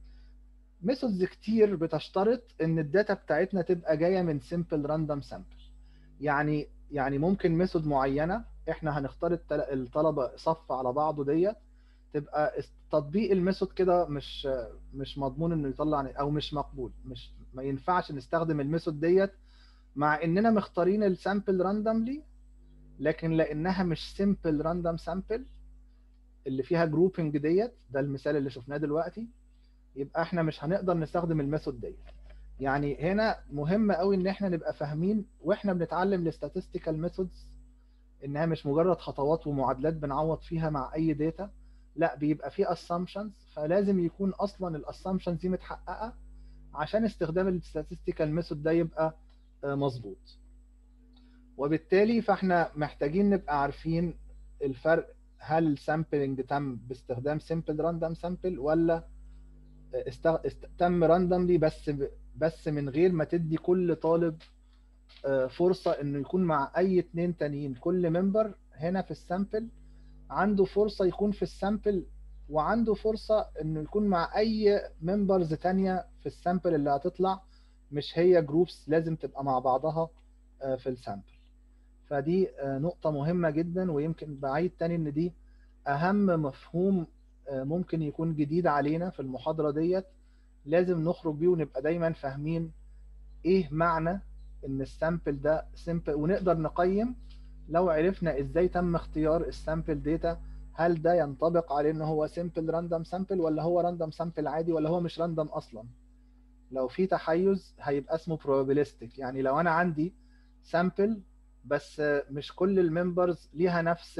ميثودز كتير بتشترط ان الداتا بتاعتنا تبقى جايه من سمبل راندوم سامبل يعني يعني ممكن ميثود معينه احنا هنختار الطلبه صف على بعضه ديت تبقى تطبيق الميثود كده مش مش مضمون انه يطلع او مش مقبول مش ما ينفعش نستخدم الميثود ديت مع اننا مختارين السامبل راندوملي لكن لانها مش سمبل راندوم سامبل اللي فيها جروبنج ديت ده المثال اللي شفناه دلوقتي يبقى احنا مش هنقدر نستخدم الميثود ديت يعني هنا مهم قوي ان احنا نبقى فاهمين واحنا بنتعلم الاستاتستيكال ميثودز انها مش مجرد خطوات ومعادلات بنعوض فيها مع اي داتا لا بيبقى في assumptions فلازم يكون اصلا الاسامبشنز دي متحققه عشان استخدام الاستاتستيكال ميثود ده يبقى مظبوط وبالتالي فاحنا محتاجين نبقى عارفين الفرق هل السامبلنج تم باستخدام سمبل راندوم سامبل ولا استغ... است... تم راندوملي بس ب... بس من غير ما تدي كل طالب فرصه انه يكون مع اي اتنين تانيين كل ممبر هنا في السامبل عنده فرصه يكون في السامبل وعنده فرصه انه يكون مع اي ممبرز تانية في السامبل اللي هتطلع مش هي جروبس لازم تبقى مع بعضها في السامبل فدي نقطه مهمه جدا ويمكن بعيد تاني ان دي اهم مفهوم ممكن يكون جديد علينا في المحاضره ديت لازم نخرج بيه ونبقى دايما فاهمين ايه معنى ان السامبل ده سامبل ونقدر نقيم لو عرفنا ازاي تم اختيار السامبل داتا هل ده ينطبق عليه ان هو سامبل راندوم سامبل ولا هو راندوم سامبل عادي ولا هو مش راندوم اصلا لو في تحيز هيبقى اسمه probabilistic يعني لو انا عندي سامبل بس مش كل الممبرز ليها نفس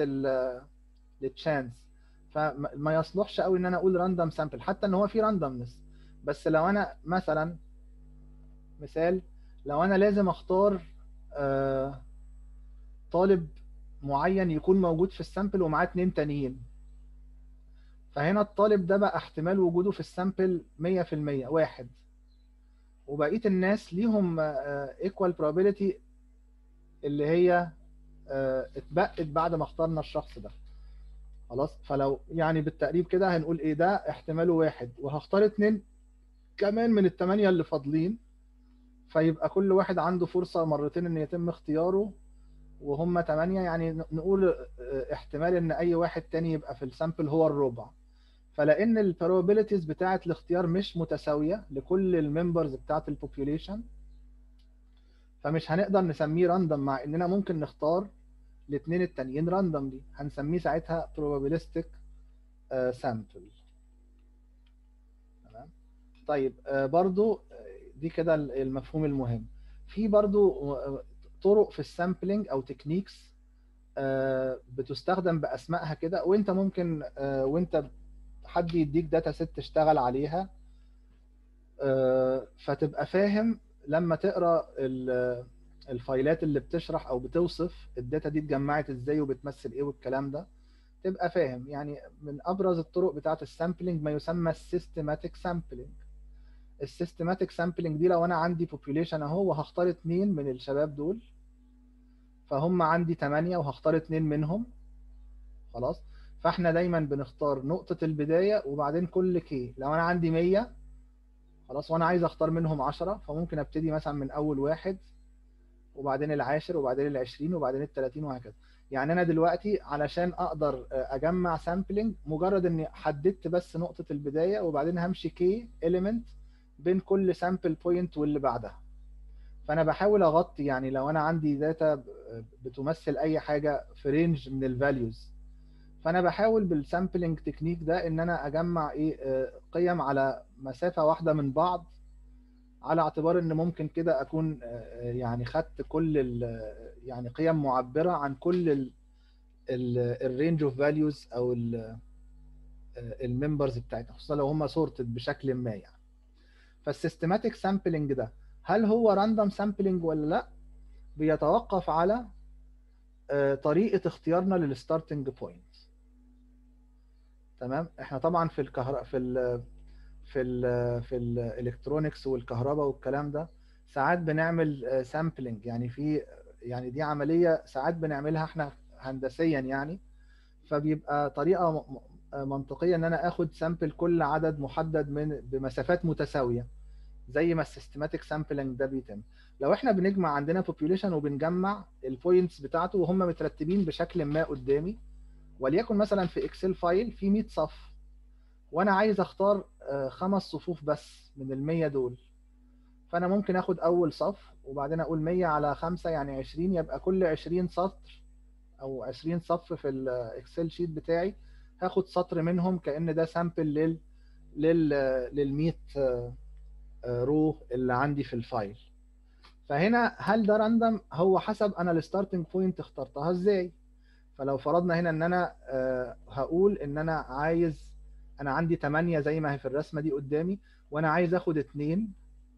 التشانس فما يصلحش قوي ان انا اقول راندوم سامبل حتى ان هو في راندومنس بس لو انا مثلا مثال لو انا لازم اختار آه طالب معين يكون موجود في السامبل ومعاه اتنين تانيين فهنا الطالب ده بقى احتمال وجوده في السامبل 100% واحد وبقيه الناس ليهم ايكوال probability اللي هي اتبقت بعد ما اخترنا الشخص ده خلاص فلو يعني بالتقريب كده هنقول ايه ده احتماله واحد وهختار اتنين كمان من الثمانيه اللي فاضلين فيبقى كل واحد عنده فرصه مرتين ان يتم اختياره وهم 8 يعني نقول احتمال ان اي واحد تاني يبقى في السامبل هو الربع فلان البروبابيلتيز بتاعه الاختيار مش متساويه لكل الممبرز بتاعه البوبوليشن فمش هنقدر نسميه راندوم مع اننا ممكن نختار الاثنين التانيين راندوملي هنسميه ساعتها probabilistic sample تمام طيب برضو دي كده المفهوم المهم في برضو طرق في السامبلنج او تكنيكس بتستخدم باسمائها كده وانت ممكن وانت حد يديك داتا ست تشتغل عليها فتبقى فاهم لما تقرا الفايلات اللي بتشرح او بتوصف الداتا دي اتجمعت ازاي وبتمثل ايه والكلام ده تبقى فاهم يعني من ابرز الطرق بتاعه السامبلنج ما يسمى السيستماتيك سامبلنج السيستماتيك سامبلنج دي لو انا عندي population اهو وهختار اتنين من الشباب دول فهم عندي 8 وهختار اتنين منهم خلاص فاحنا دايما بنختار نقطة البداية وبعدين كل كي لو انا عندي 100 خلاص وانا عايز اختار منهم 10 فممكن ابتدي مثلا من اول واحد وبعدين العاشر وبعدين العشرين وبعدين التلاتين وهكذا يعني انا دلوقتي علشان اقدر اجمع سامبلنج مجرد اني حددت بس نقطة البداية وبعدين همشي كي element بين كل سامبل بوينت واللي بعدها فانا بحاول اغطي يعني لو انا عندي داتا بتمثل اي حاجه في رينج من الفاليوز فانا بحاول بالسامبلنج تكنيك ده ان انا اجمع ايه قيم على مسافه واحده من بعض على اعتبار ان ممكن كده اكون يعني خدت كل يعني قيم معبره عن كل الرينج اوف فاليوز او الممبرز بتاعتنا خصوصا لو هم سورتد بشكل ما يعني فالسيستماتيك سامبلنج ده هل هو راندوم سامبلنج ولا لا بيتوقف على طريقه اختيارنا للستارتنج بوينت تمام احنا طبعا في الكهرباء في ال في ال في الالكترونكس والكهرباء والكلام ده ساعات بنعمل سامبلنج يعني في يعني دي عمليه ساعات بنعملها احنا هندسيا يعني فبيبقى طريقه منطقيه ان انا اخد سامبل كل عدد محدد من بمسافات متساويه زي ما السيستماتيك سامبلنج ده بيتم لو احنا بنجمع عندنا بوبيوليشن وبنجمع البوينتس بتاعته وهم مترتبين بشكل ما قدامي وليكن مثلا في اكسل فايل في 100 صف وانا عايز اختار خمس صفوف بس من ال 100 دول فانا ممكن اخد اول صف وبعدين اقول 100 على 5 يعني 20 يبقى كل 20 سطر او 20 صف في الاكسل شيت بتاعي هاخد سطر منهم كان ده سامبل لل لل لل 100 رو اللي عندي في الفايل فهنا هل ده راندم هو حسب انا الستارتنج بوينت اخترتها ازاي فلو فرضنا هنا ان انا هقول ان انا عايز انا عندي 8 زي ما هي في الرسمه دي قدامي وانا عايز اخد اتنين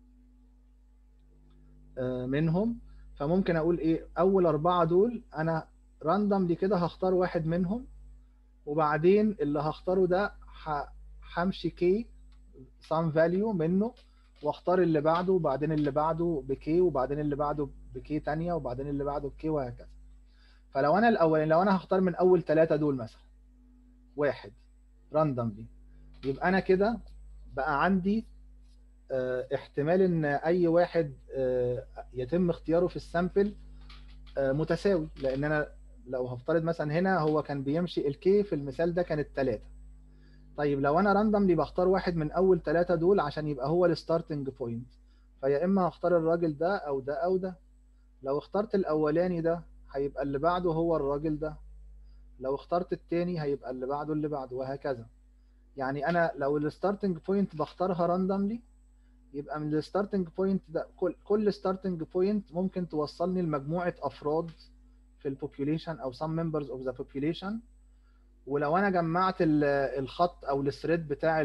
منهم فممكن اقول ايه اول اربعه دول انا راندملي كده هختار واحد منهم وبعدين اللي هختاره ده همشي كي سام فاليو منه واختار اللي بعده وبعدين اللي بعده بكي وبعدين اللي بعده بكي تانية وبعدين اللي بعده بكي وهكذا فلو انا الاول لو انا هختار من اول ثلاثة دول مثلا واحد راندملي يبقى انا كده بقى عندي اه احتمال ان اي واحد اه يتم اختياره في السامبل اه متساوي لان انا لو هفترض مثلا هنا هو كان بيمشي الكي في المثال ده كانت ثلاثة طيب لو انا راندملي بختار واحد من اول ثلاثة دول عشان يبقى هو الستارتنج بوينت فيا اما هختار الراجل ده او ده او ده لو اخترت الاولاني ده هيبقى اللي بعده هو الراجل ده لو اخترت التاني هيبقى اللي بعده اللي بعده وهكذا يعني انا لو الستارتنج بوينت بختارها راندملي يبقى من الستارتنج بوينت ده كل كل ستارتنج بوينت ممكن توصلني لمجموعه افراد في البوبيوليشن او some members of the population ولو انا جمعت الخط او الثريد بتاع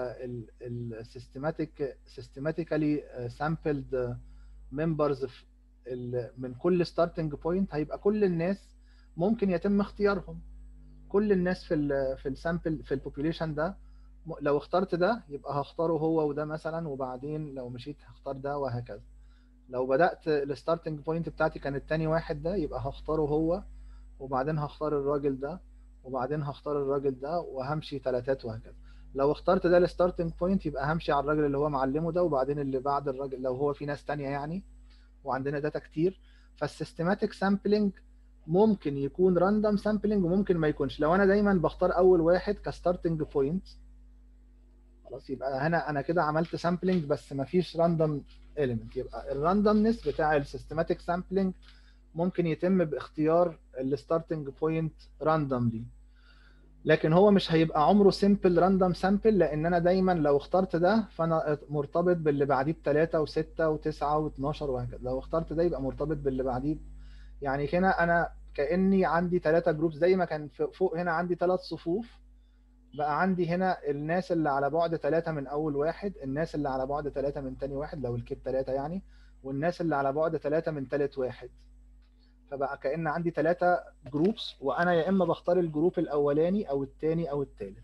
السيستماتيك سيستماتيكالي سامبلد ممبرز من كل ستارتنج بوينت هيبقى كل الناس ممكن يتم اختيارهم كل الناس في ال في السامبل في البوبيوليشن ده لو اخترت ده يبقى هختاره هو وده مثلا وبعدين لو مشيت هختار ده وهكذا لو بدات الستارتنج بوينت بتاعتي كانت تاني واحد ده يبقى هختاره هو وبعدين هختار الراجل ده وبعدين هختار الراجل ده وهمشي تلاتات وهكذا لو اخترت ده الستارتنج بوينت يبقى همشي على الراجل اللي هو معلمه ده وبعدين اللي بعد الراجل لو هو في ناس تانية يعني وعندنا داتا كتير فالسيستماتيك سامبلنج ممكن يكون راندوم سامبلنج وممكن ما يكونش لو انا دايما بختار اول واحد كستارتنج بوينت خلاص يبقى هنا انا كده عملت سامبلنج بس ما فيش راندوم element يبقى الراندومنس بتاع السيستماتيك سامبلنج ممكن يتم باختيار الستارتنج بوينت راندوملي لكن هو مش هيبقى عمره سيمبل راندوم سامبل لان انا دايما لو اخترت ده فانا مرتبط باللي بعديه بثلاثة وستة وتسعة واتناشر وهكذا لو اخترت ده يبقى مرتبط باللي بعديه يعني هنا انا كاني عندي ثلاثة جروبس زي ما كان فوق هنا عندي ثلاث صفوف بقى عندي هنا الناس اللي على بعد ثلاثة من اول واحد الناس اللي على بعد ثلاثة من تاني واحد لو الكيب ثلاثة يعني والناس اللي على بعد ثلاثة من ثالث واحد فبقى كأن عندي ثلاثة جروبس وأنا يا إما بختار الجروب الأولاني أو الثاني أو الثالث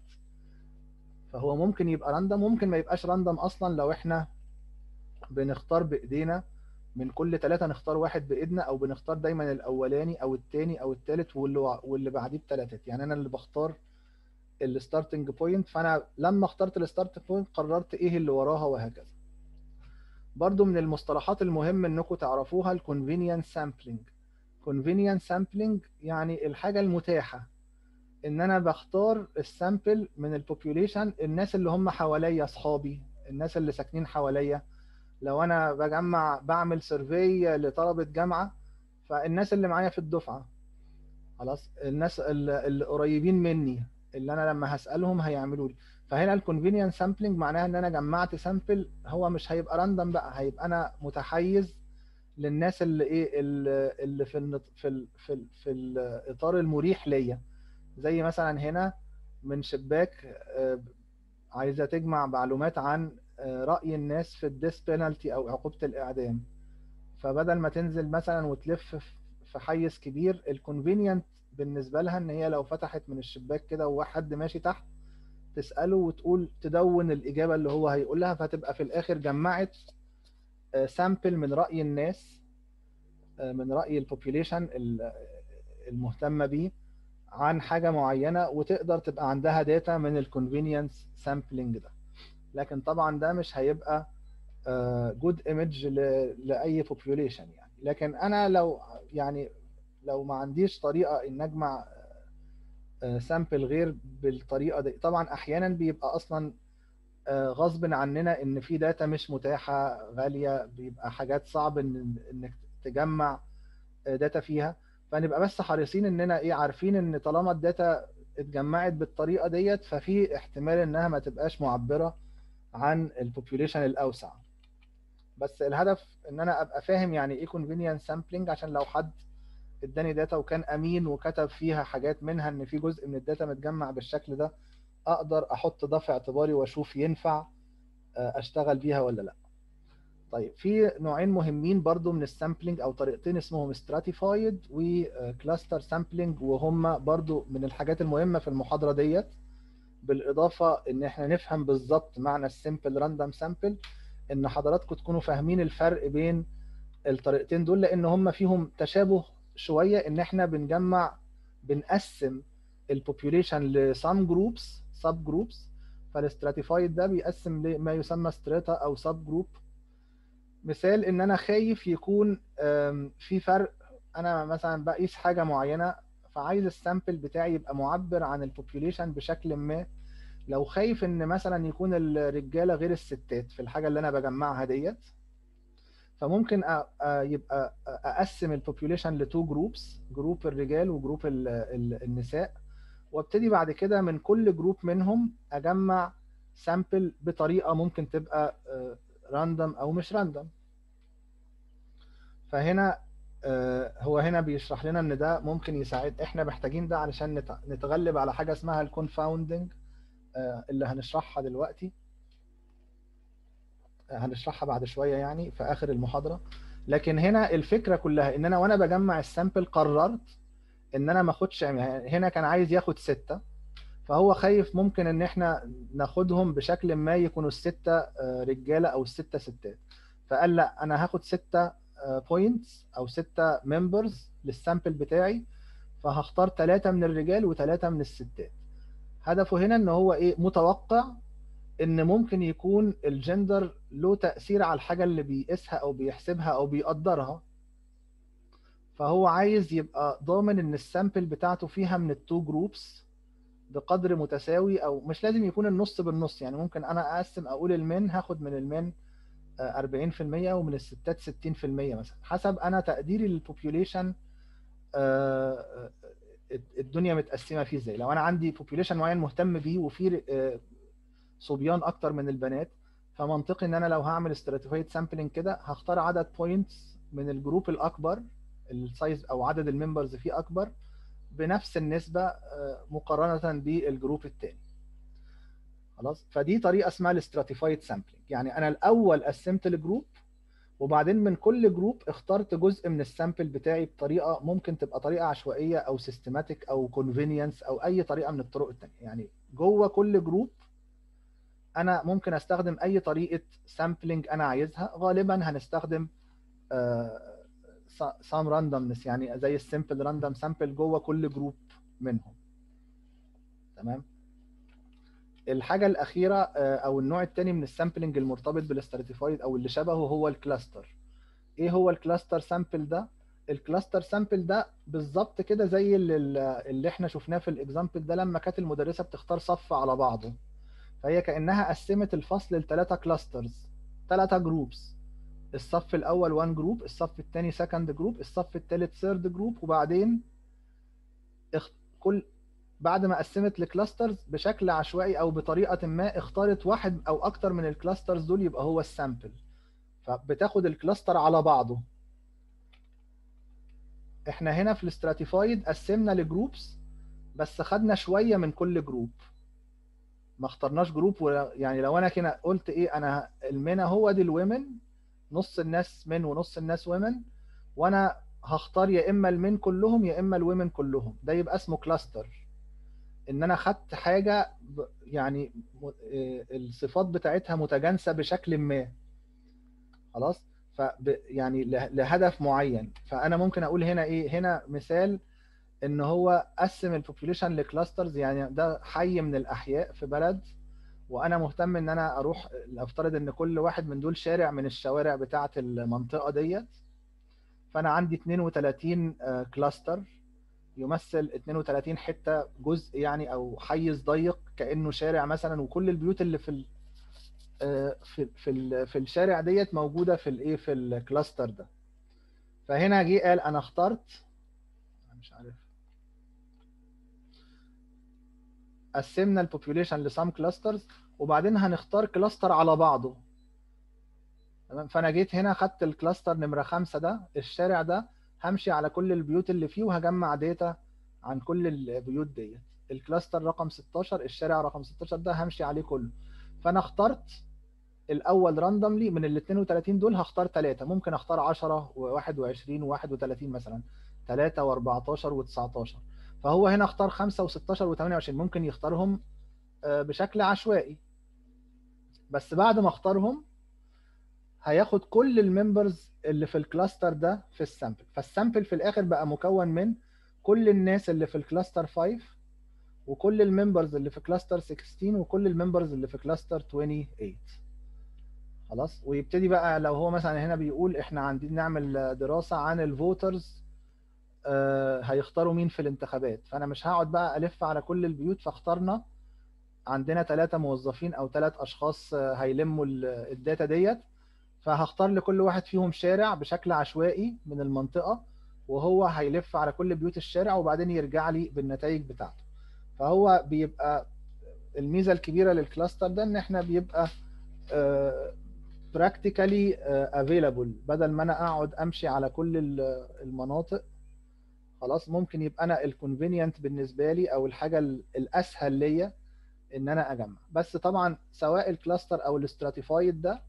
فهو ممكن يبقى راندم ممكن ما يبقاش راندم أصلا لو إحنا بنختار بإيدينا من كل ثلاثة نختار واحد بإيدنا أو بنختار دايما الأولاني أو الثاني أو الثالث واللي واللي بعديه بثلاثات يعني أنا اللي بختار الستارتنج بوينت فأنا لما اخترت الستارتنج بوينت قررت إيه اللي وراها وهكذا برضو من المصطلحات المهم إنكم تعرفوها الكونفينينس سامبلينج convenient sampling يعني الحاجة المتاحة ان انا بختار السامبل من البوبيوليشن الناس اللي هم حواليا اصحابي الناس اللي ساكنين حواليا لو انا بجمع بعمل سيرفي لطلبة جامعة فالناس اللي معايا في الدفعة خلاص الناس اللي قريبين مني اللي انا لما هسألهم هيعملوا لي فهنا الكونفينينس سامبلينج معناها ان انا جمعت سامبل هو مش هيبقى راندم بقى هيبقى انا متحيز للناس اللي ايه اللي في النط... في ال... في ال... في الاطار المريح ليا زي مثلا هنا من شباك عايزه تجمع معلومات عن راي الناس في الديس بينالتي او عقوبه الاعدام فبدل ما تنزل مثلا وتلف في حيز كبير الكونفينينت بالنسبه لها ان هي لو فتحت من الشباك كده وحد ماشي تحت تساله وتقول تدون الاجابه اللي هو هيقولها فتبقى في الاخر جمعت سامبل من رأي الناس من رأي البوبيوليشن المهتمة بيه عن حاجه معينه وتقدر تبقى عندها داتا من الكونفينينس سامبلنج ده لكن طبعا ده مش هيبقى جود ايمج لاي بوبيوليشن يعني لكن انا لو يعني لو ما عنديش طريقه ان اجمع سامبل غير بالطريقه دي طبعا احيانا بيبقى اصلا غصب عننا ان في داتا مش متاحه غاليه بيبقى حاجات صعب ان انك تجمع داتا فيها فنبقى بس حريصين اننا ايه عارفين ان طالما الداتا اتجمعت بالطريقه ديت ففي احتمال انها ما تبقاش معبره عن البوبيوليشن الاوسع بس الهدف ان انا ابقى فاهم يعني ايه convenience sampling عشان لو حد اداني داتا وكان امين وكتب فيها حاجات منها ان في جزء من الداتا متجمع بالشكل ده اقدر احط ده في اعتباري واشوف ينفع اشتغل بيها ولا لا طيب في نوعين مهمين برضو من السامبلنج او طريقتين اسمهم stratified وكلاستر سامبلنج وهم برضو من الحاجات المهمه في المحاضره ديت بالاضافه ان احنا نفهم بالظبط معنى السمبل راندوم سامبل ان حضراتكم تكونوا فاهمين الفرق بين الطريقتين دول لان هم فيهم تشابه شويه ان احنا بنجمع بنقسم البوبيوليشن لسام جروبس سب جروبس فالاستراتيفايد ده بيقسم لما يسمى ستراتا او سب جروب مثال ان انا خايف يكون في فرق انا مثلا بقيس حاجه معينه فعايز السامبل بتاعي يبقى معبر عن البوبيوليشن بشكل ما لو خايف ان مثلا يكون الرجاله غير الستات في الحاجه اللي انا بجمعها ديت فممكن يبقى اقسم البوبيوليشن لتو جروبس جروب الرجال وجروب النساء وابتدي بعد كده من كل جروب منهم اجمع سامبل بطريقه ممكن تبقى راندوم او مش راندوم فهنا هو هنا بيشرح لنا ان ده ممكن يساعد احنا محتاجين ده علشان نتغلب على حاجه اسمها الكونفاوندنج اللي هنشرحها دلوقتي هنشرحها بعد شويه يعني في اخر المحاضره لكن هنا الفكره كلها ان انا وانا بجمع السامبل قررت ان انا ما اخدش هنا كان عايز ياخد سته فهو خايف ممكن ان احنا ناخدهم بشكل ما يكونوا السته رجاله او السته ستات فقال لا انا هاخد سته بوينتس او سته ممبرز للسامبل بتاعي فهختار ثلاثه من الرجال وثلاثه من الستات هدفه هنا ان هو ايه متوقع ان ممكن يكون الجندر له تاثير على الحاجه اللي بيقيسها او بيحسبها او بيقدرها فهو عايز يبقى ضامن ان السامبل بتاعته فيها من التو جروبس بقدر متساوي او مش لازم يكون النص بالنص يعني ممكن انا اقسم اقول المن هاخد من المن 40% ومن الستات 60% مثلا حسب انا تقديري للبوبيوليشن الدنيا متقسمه فيه ازاي لو انا عندي بوبيوليشن معين مهتم بيه وفي صبيان اكتر من البنات فمنطقي ان انا لو هعمل استراتيفايد سامبلنج كده هختار عدد بوينتس من الجروب الاكبر السايز او عدد الممبرز فيه اكبر بنفس النسبه مقارنه بالجروب الثاني خلاص فدي طريقه اسمها الاستراتيفايد سامبلنج يعني انا الاول قسمت الجروب وبعدين من كل جروب اخترت جزء من السامبل بتاعي بطريقه ممكن تبقى طريقه عشوائيه او سيستماتيك او كونفينينس او اي طريقه من الطرق الثانيه يعني جوه كل جروب انا ممكن استخدم اي طريقه سامبلنج انا عايزها غالبا هنستخدم سام راندومنس يعني زي السمبل راندوم سامبل جوه كل جروب منهم تمام الحاجه الاخيره او النوع الثاني من السامبلنج المرتبط بالاستراتيفايد او اللي شبهه هو الكلاستر ايه هو الكلاستر سامبل ده الكلاستر سامبل ده بالظبط كده زي اللي, اللي احنا شفناه في الاكزامبل ده لما كانت المدرسه بتختار صف على بعضه فهي كانها قسمت الفصل لثلاثه كلاسترز ثلاثه جروبس الصف الاول 1 جروب الصف الثاني سكند جروب الصف الثالث ثيرد جروب وبعدين كل بعد ما قسمت لكلاسترز بشكل عشوائي او بطريقه ما اختارت واحد او اكتر من الكلاسترز دول يبقى هو السامبل فبتاخد الكلاستر على بعضه احنا هنا في الاستراتيفايد قسمنا لجروبس بس خدنا شويه من كل جروب ما اخترناش جروب يعني لو انا كده قلت ايه انا المنى هو دي الومن نص الناس من ونص الناس ومن وانا هختار يا اما المن كلهم يا اما الومن كلهم ده يبقى اسمه كلاستر ان انا خدت حاجه يعني الصفات بتاعتها متجانسه بشكل ما خلاص ف يعني لهدف معين فانا ممكن اقول هنا ايه هنا مثال ان هو قسم البوبوليشن لكلاسترز يعني ده حي من الاحياء في بلد وانا مهتم ان انا اروح افترض ان كل واحد من دول شارع من الشوارع بتاعه المنطقه ديت فانا عندي 32 كلاستر يمثل 32 حته جزء يعني او حيز ضيق كانه شارع مثلا وكل البيوت اللي في في في في الشارع ديت موجوده في الايه في الكلاستر ده فهنا جه قال انا اخترت مش عارف قسمنا البوبوليشن لسام كلاسترز وبعدين هنختار كلاستر على بعضه تمام فانا جيت هنا خدت الكلاستر نمره خمسة ده الشارع ده همشي على كل البيوت اللي فيه وهجمع داتا عن كل البيوت ديت الكلاستر رقم 16 الشارع رقم 16 ده همشي عليه كله فانا اخترت الاول راندوملي من ال 32 دول هختار ثلاثه ممكن اختار 10 و21 و31 مثلا 3 و14 و19 فهو هنا اختار 5 و16 و28 ممكن يختارهم بشكل عشوائي بس بعد ما اختارهم هياخد كل الممبرز اللي في الكلاستر ده في السامبل فالسامبل في الاخر بقى مكون من كل الناس اللي في الكلاستر 5 وكل الممبرز اللي في كلاستر 16 وكل الممبرز اللي في كلاستر 28 خلاص ويبتدي بقى لو هو مثلا هنا بيقول احنا عندنا نعمل دراسة عن الفوترز آه هيختاروا مين في الانتخابات فانا مش هقعد بقى الف على كل البيوت فاخترنا عندنا ثلاثة موظفين او ثلاث اشخاص هيلموا الداتا ديت فهختار لكل واحد فيهم شارع بشكل عشوائي من المنطقة وهو هيلف على كل بيوت الشارع وبعدين يرجع لي بالنتائج بتاعته فهو بيبقى الميزة الكبيرة للكلاستر ده ان احنا بيبقى براكتيكالي افيلابل بدل ما انا اقعد امشي على كل المناطق خلاص ممكن يبقى انا الكونفينينت بالنسبه لي او الحاجه الاسهل ليا ان انا اجمع بس طبعا سواء الكلاستر او الاستراتيفايد ده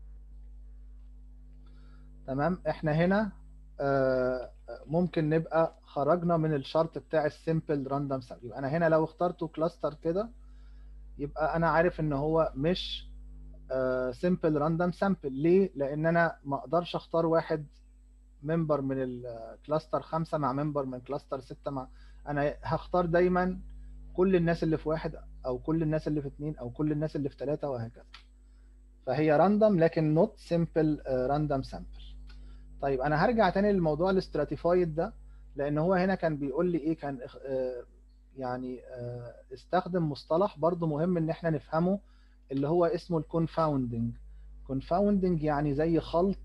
تمام احنا هنا ممكن نبقى خرجنا من الشرط بتاع السيمبل راندوم سامبل يبقى انا هنا لو اخترته كلاستر كده يبقى انا عارف ان هو مش سيمبل راندوم سامبل ليه لان انا ما اقدرش اختار واحد ممبر من الكلاستر خمسة مع ممبر من كلاستر ستة مع انا هختار دايما كل الناس اللي في واحد او كل الناس اللي في اتنين او كل الناس اللي في ثلاثة وهكذا فهي راندوم لكن نوت سيمبل راندوم سامبل طيب انا هرجع تاني للموضوع الاستراتيفايد ده لان هو هنا كان بيقول لي ايه كان يعني استخدم مصطلح برضو مهم ان احنا نفهمه اللي هو اسمه الكونفاوندنج كونفاوندنج يعني زي خلط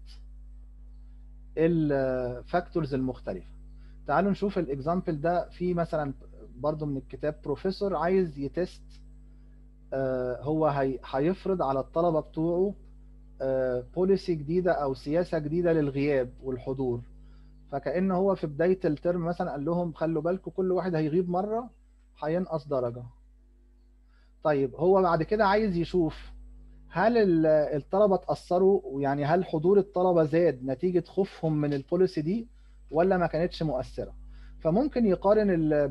الفاكتورز المختلفة تعالوا نشوف الاكزامبل ده في مثلا برضو من الكتاب بروفيسور عايز يتست هو هيفرض على الطلبة بتوعه بوليسي جديدة أو سياسة جديدة للغياب والحضور فكأن هو في بداية الترم مثلا قال لهم خلوا بالكم كل واحد هيغيب مرة هينقص درجة طيب هو بعد كده عايز يشوف هل الطلبة اتأثروا يعني هل حضور الطلبة زاد نتيجة خوفهم من البوليسي دي ولا ما كانتش مؤثرة فممكن يقارن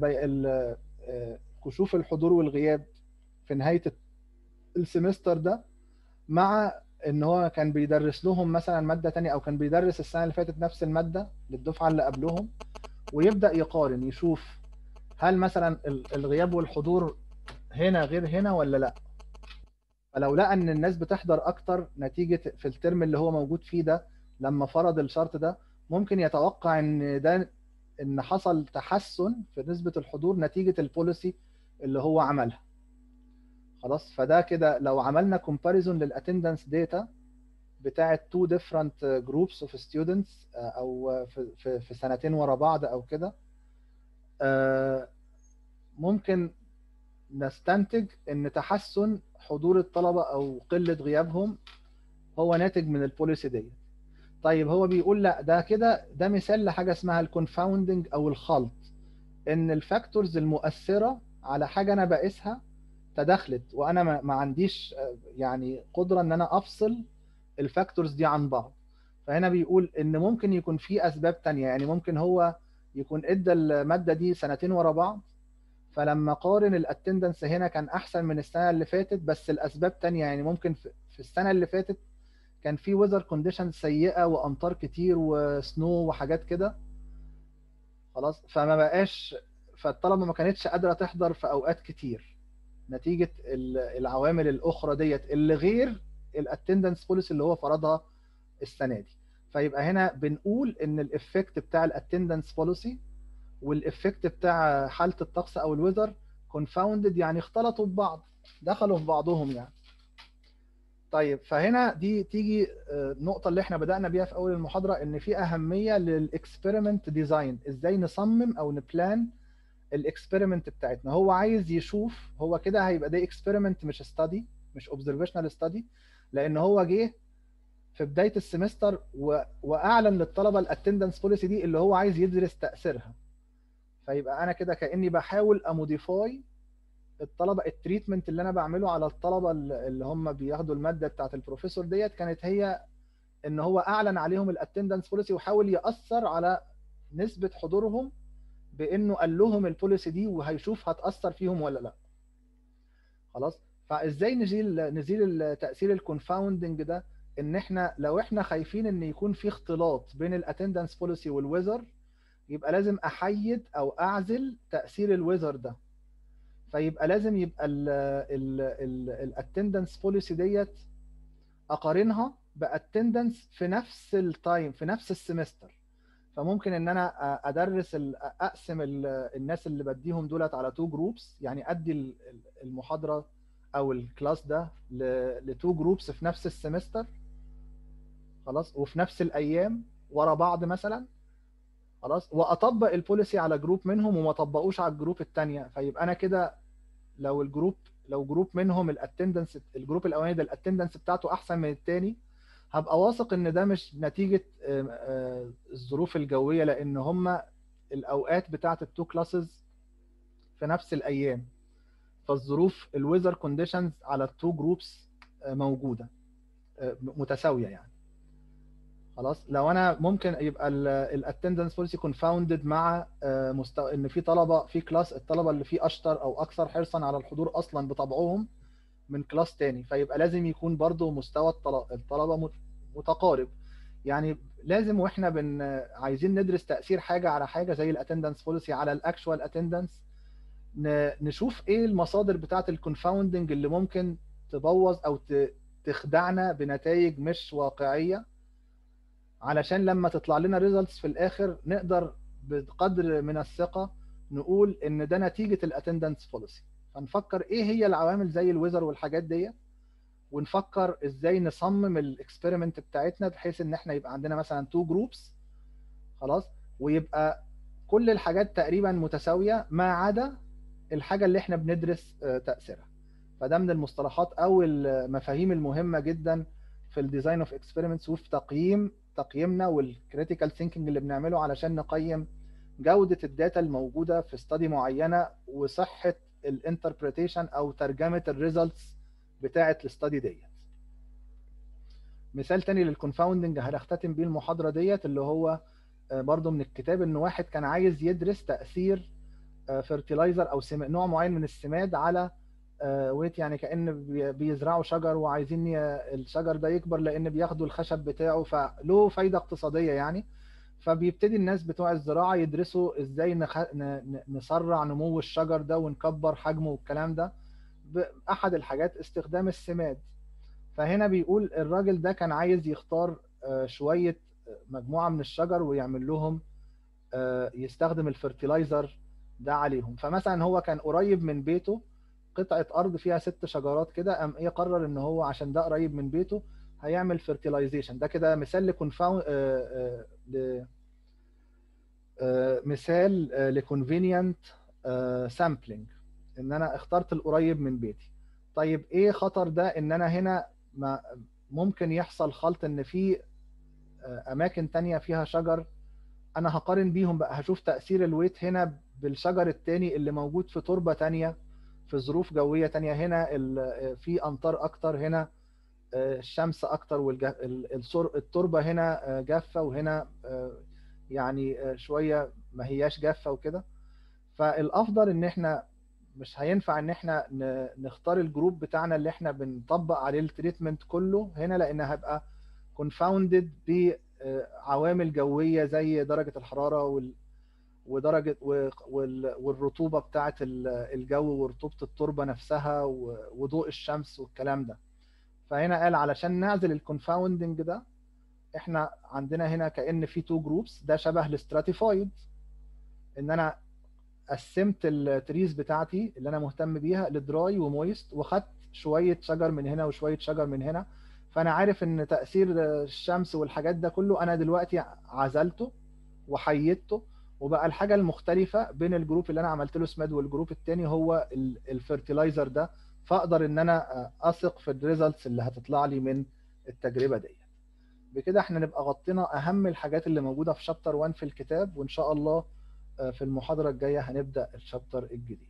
كشوف الحضور والغياب في نهاية السمستر ده مع ان هو كان بيدرس لهم مثلا ماده تانية او كان بيدرس السنه اللي فاتت نفس الماده للدفعه اللي قبلهم ويبدا يقارن يشوف هل مثلا الغياب والحضور هنا غير هنا ولا لا فلو لقى ان الناس بتحضر اكتر نتيجه في الترم اللي هو موجود فيه ده لما فرض الشرط ده ممكن يتوقع ان ده ان حصل تحسن في نسبه الحضور نتيجه البوليسي اللي هو عملها خلاص فده كده لو عملنا كومباريزون للاتندنس داتا بتاعه تو ديفرنت جروبس اوف ستودنتس او في, في, في سنتين ورا بعض او كده ممكن نستنتج ان تحسن حضور الطلبه او قله غيابهم هو ناتج من البوليسي دي طيب هو بيقول لا ده كده ده مثال لحاجه اسمها الكونفاوندنج او الخلط ان الفاكتورز المؤثره على حاجه انا بقيسها تداخلت وانا ما عنديش يعني قدره ان انا افصل الفاكتورز دي عن بعض فهنا بيقول ان ممكن يكون في اسباب تانية يعني ممكن هو يكون ادى الماده دي سنتين ورا بعض فلما قارن الاتندنس هنا كان احسن من السنه اللي فاتت بس الاسباب تانية يعني ممكن في السنه اللي فاتت كان في ويذر كونديشن سيئه وامطار كتير وسنو وحاجات كده خلاص فما بقاش فالطلبه ما كانتش قادره تحضر في اوقات كتير نتيجه العوامل الاخرى ديت اللي غير الاتندنس بوليسي اللي هو فرضها السنه دي فيبقى هنا بنقول ان الافكت بتاع الاتندنس بوليسي والافكت بتاع حاله الطقس او الويذر كونفاوندد يعني اختلطوا ببعض دخلوا في بعضهم يعني طيب فهنا دي تيجي النقطة اللي احنا بدأنا بيها في أول المحاضرة إن في أهمية للإكسبيرمنت ديزاين، إزاي نصمم أو نبلان الإكسبيرمنت بتاعتنا، هو عايز يشوف هو كده هيبقى ده إكسبيرمنت مش ستادي مش أوبزرفيشنال ستادي لأن هو جه في بداية السمستر و... وأعلن للطلبة الاتندنس بوليسي دي اللي هو عايز يدرس تأثيرها. فيبقى أنا كده كأني بحاول أموديفاي الطلبه التريتمنت اللي انا بعمله على الطلبه اللي هم بياخدوا الماده بتاعه البروفيسور ديت كانت هي ان هو اعلن عليهم الاتندنس بوليسي وحاول ياثر على نسبه حضورهم بانه قال لهم البوليسي دي وهيشوف هتاثر فيهم ولا لا خلاص فازاي نزيل نزيل تاثير الكونفاوندنج ده ان احنا لو احنا خايفين ان يكون في اختلاط بين الاتندنس بوليسي والويذر يبقى لازم احيد او اعزل تاثير الويذر ده فيبقى لازم يبقى الاتندنس بوليسي ديت اقارنها باتندنس في نفس التايم في نفس السمستر فممكن ان انا ادرس اقسم الناس اللي بديهم دولت على تو جروبس يعني ادي المحاضره او الكلاس ده لتو جروبس في نفس السمستر خلاص وفي نفس الايام ورا بعض مثلا خلاص واطبق البوليسي على جروب منهم وما طبقوش على الجروب الثانيه فيبقى انا كده لو الجروب لو جروب منهم الاتندنس الجروب الاولاني ده الاتندنس بتاعته احسن من الثاني هبقى واثق ان ده مش نتيجه الظروف الجويه لان هم الاوقات بتاعه التو كلاسز في نفس الايام فالظروف الويذر كونديشنز على التو جروبس موجوده متساويه يعني خلاص لو انا ممكن يبقى الاتندنس بوليسي كونفاوندد مع مستوى ان في طلبه في كلاس الطلبه اللي فيه اشطر او اكثر حرصا على الحضور اصلا بطبعهم من كلاس تاني فيبقى لازم يكون برضو مستوى الطلبه متقارب يعني لازم واحنا بن عايزين ندرس تاثير حاجه على حاجه زي الاتندنس بوليسي على الاكشوال اتندنس نشوف ايه المصادر بتاعه الكونفاوندنج اللي ممكن تبوظ او تخدعنا بنتائج مش واقعيه علشان لما تطلع لنا ريزلتس في الاخر نقدر بقدر من الثقه نقول ان ده نتيجه الاتندنس بوليسي فنفكر ايه هي العوامل زي الويذر والحاجات دي ونفكر ازاي نصمم الاكسبيرمنت بتاعتنا بحيث ان احنا يبقى عندنا مثلا تو جروبس خلاص ويبقى كل الحاجات تقريبا متساويه ما عدا الحاجه اللي احنا بندرس تاثيرها فده من المصطلحات او المفاهيم المهمه جدا في الديزاين اوف اكسبيرمنتس وفي تقييم تقييمنا والكريتيكال ثينكينج اللي بنعمله علشان نقيم جوده الداتا الموجوده في استادي معينه وصحه الانتربريتيشن او ترجمه الريزلتس بتاعه الاستادي ديت مثال تاني للكونفاوندنج هنختتم بيه المحاضره ديت اللي هو برضو من الكتاب ان واحد كان عايز يدرس تاثير فيرتيلايزر او نوع معين من السماد على ويت يعني كان بيزرعوا شجر وعايزين الشجر ده يكبر لان بياخدوا الخشب بتاعه فله فايده اقتصاديه يعني فبيبتدي الناس بتوع الزراعه يدرسوا ازاي نخ... نسرع نمو الشجر ده ونكبر حجمه والكلام ده احد الحاجات استخدام السماد فهنا بيقول الراجل ده كان عايز يختار شويه مجموعه من الشجر ويعمل لهم يستخدم الفرتيلايزر ده عليهم فمثلا هو كان قريب من بيته قطعه ارض فيها ست شجرات كده قام ايه قرر ان هو عشان ده قريب من بيته هيعمل فيرتيلايزيشن ده كده مثال لكونفاوند ل... مثال لكونفينينت سامبلينج ان انا اخترت القريب من بيتي طيب ايه خطر ده ان انا هنا ما ممكن يحصل خلط ان في اماكن تانية فيها شجر انا هقارن بيهم بقى هشوف تاثير الويت هنا بالشجر التاني اللي موجود في تربه تانية في ظروف جويه تانية هنا في امطار اكتر هنا الشمس اكتر والتربه هنا جافه وهنا يعني شويه ما هياش جافه وكده فالافضل ان احنا مش هينفع ان احنا نختار الجروب بتاعنا اللي احنا بنطبق عليه التريتمنت كله هنا لان هيبقى كونفاوندد بعوامل جويه زي درجه الحراره ودرجه والرطوبه بتاعه الجو ورطوبه التربه نفسها وضوء الشمس والكلام ده فهنا قال علشان نعزل الكونفاوندنج ده احنا عندنا هنا كان في تو جروبس ده شبه الاستراتيفايد ان انا قسمت التريز بتاعتي اللي انا مهتم بيها لدراي ومويست وخدت شويه شجر من هنا وشويه شجر من هنا فانا عارف ان تاثير الشمس والحاجات ده كله انا دلوقتي عزلته وحيدته وبقى الحاجه المختلفه بين الجروب اللي انا عملت له سماد والجروب الثاني هو الفيرتلايزر ده فاقدر ان انا اثق في الريزلتس اللي هتطلع لي من التجربه ديت بكده احنا نبقى غطينا اهم الحاجات اللي موجوده في شابتر 1 في الكتاب وان شاء الله في المحاضره الجايه هنبدا الشابتر الجديد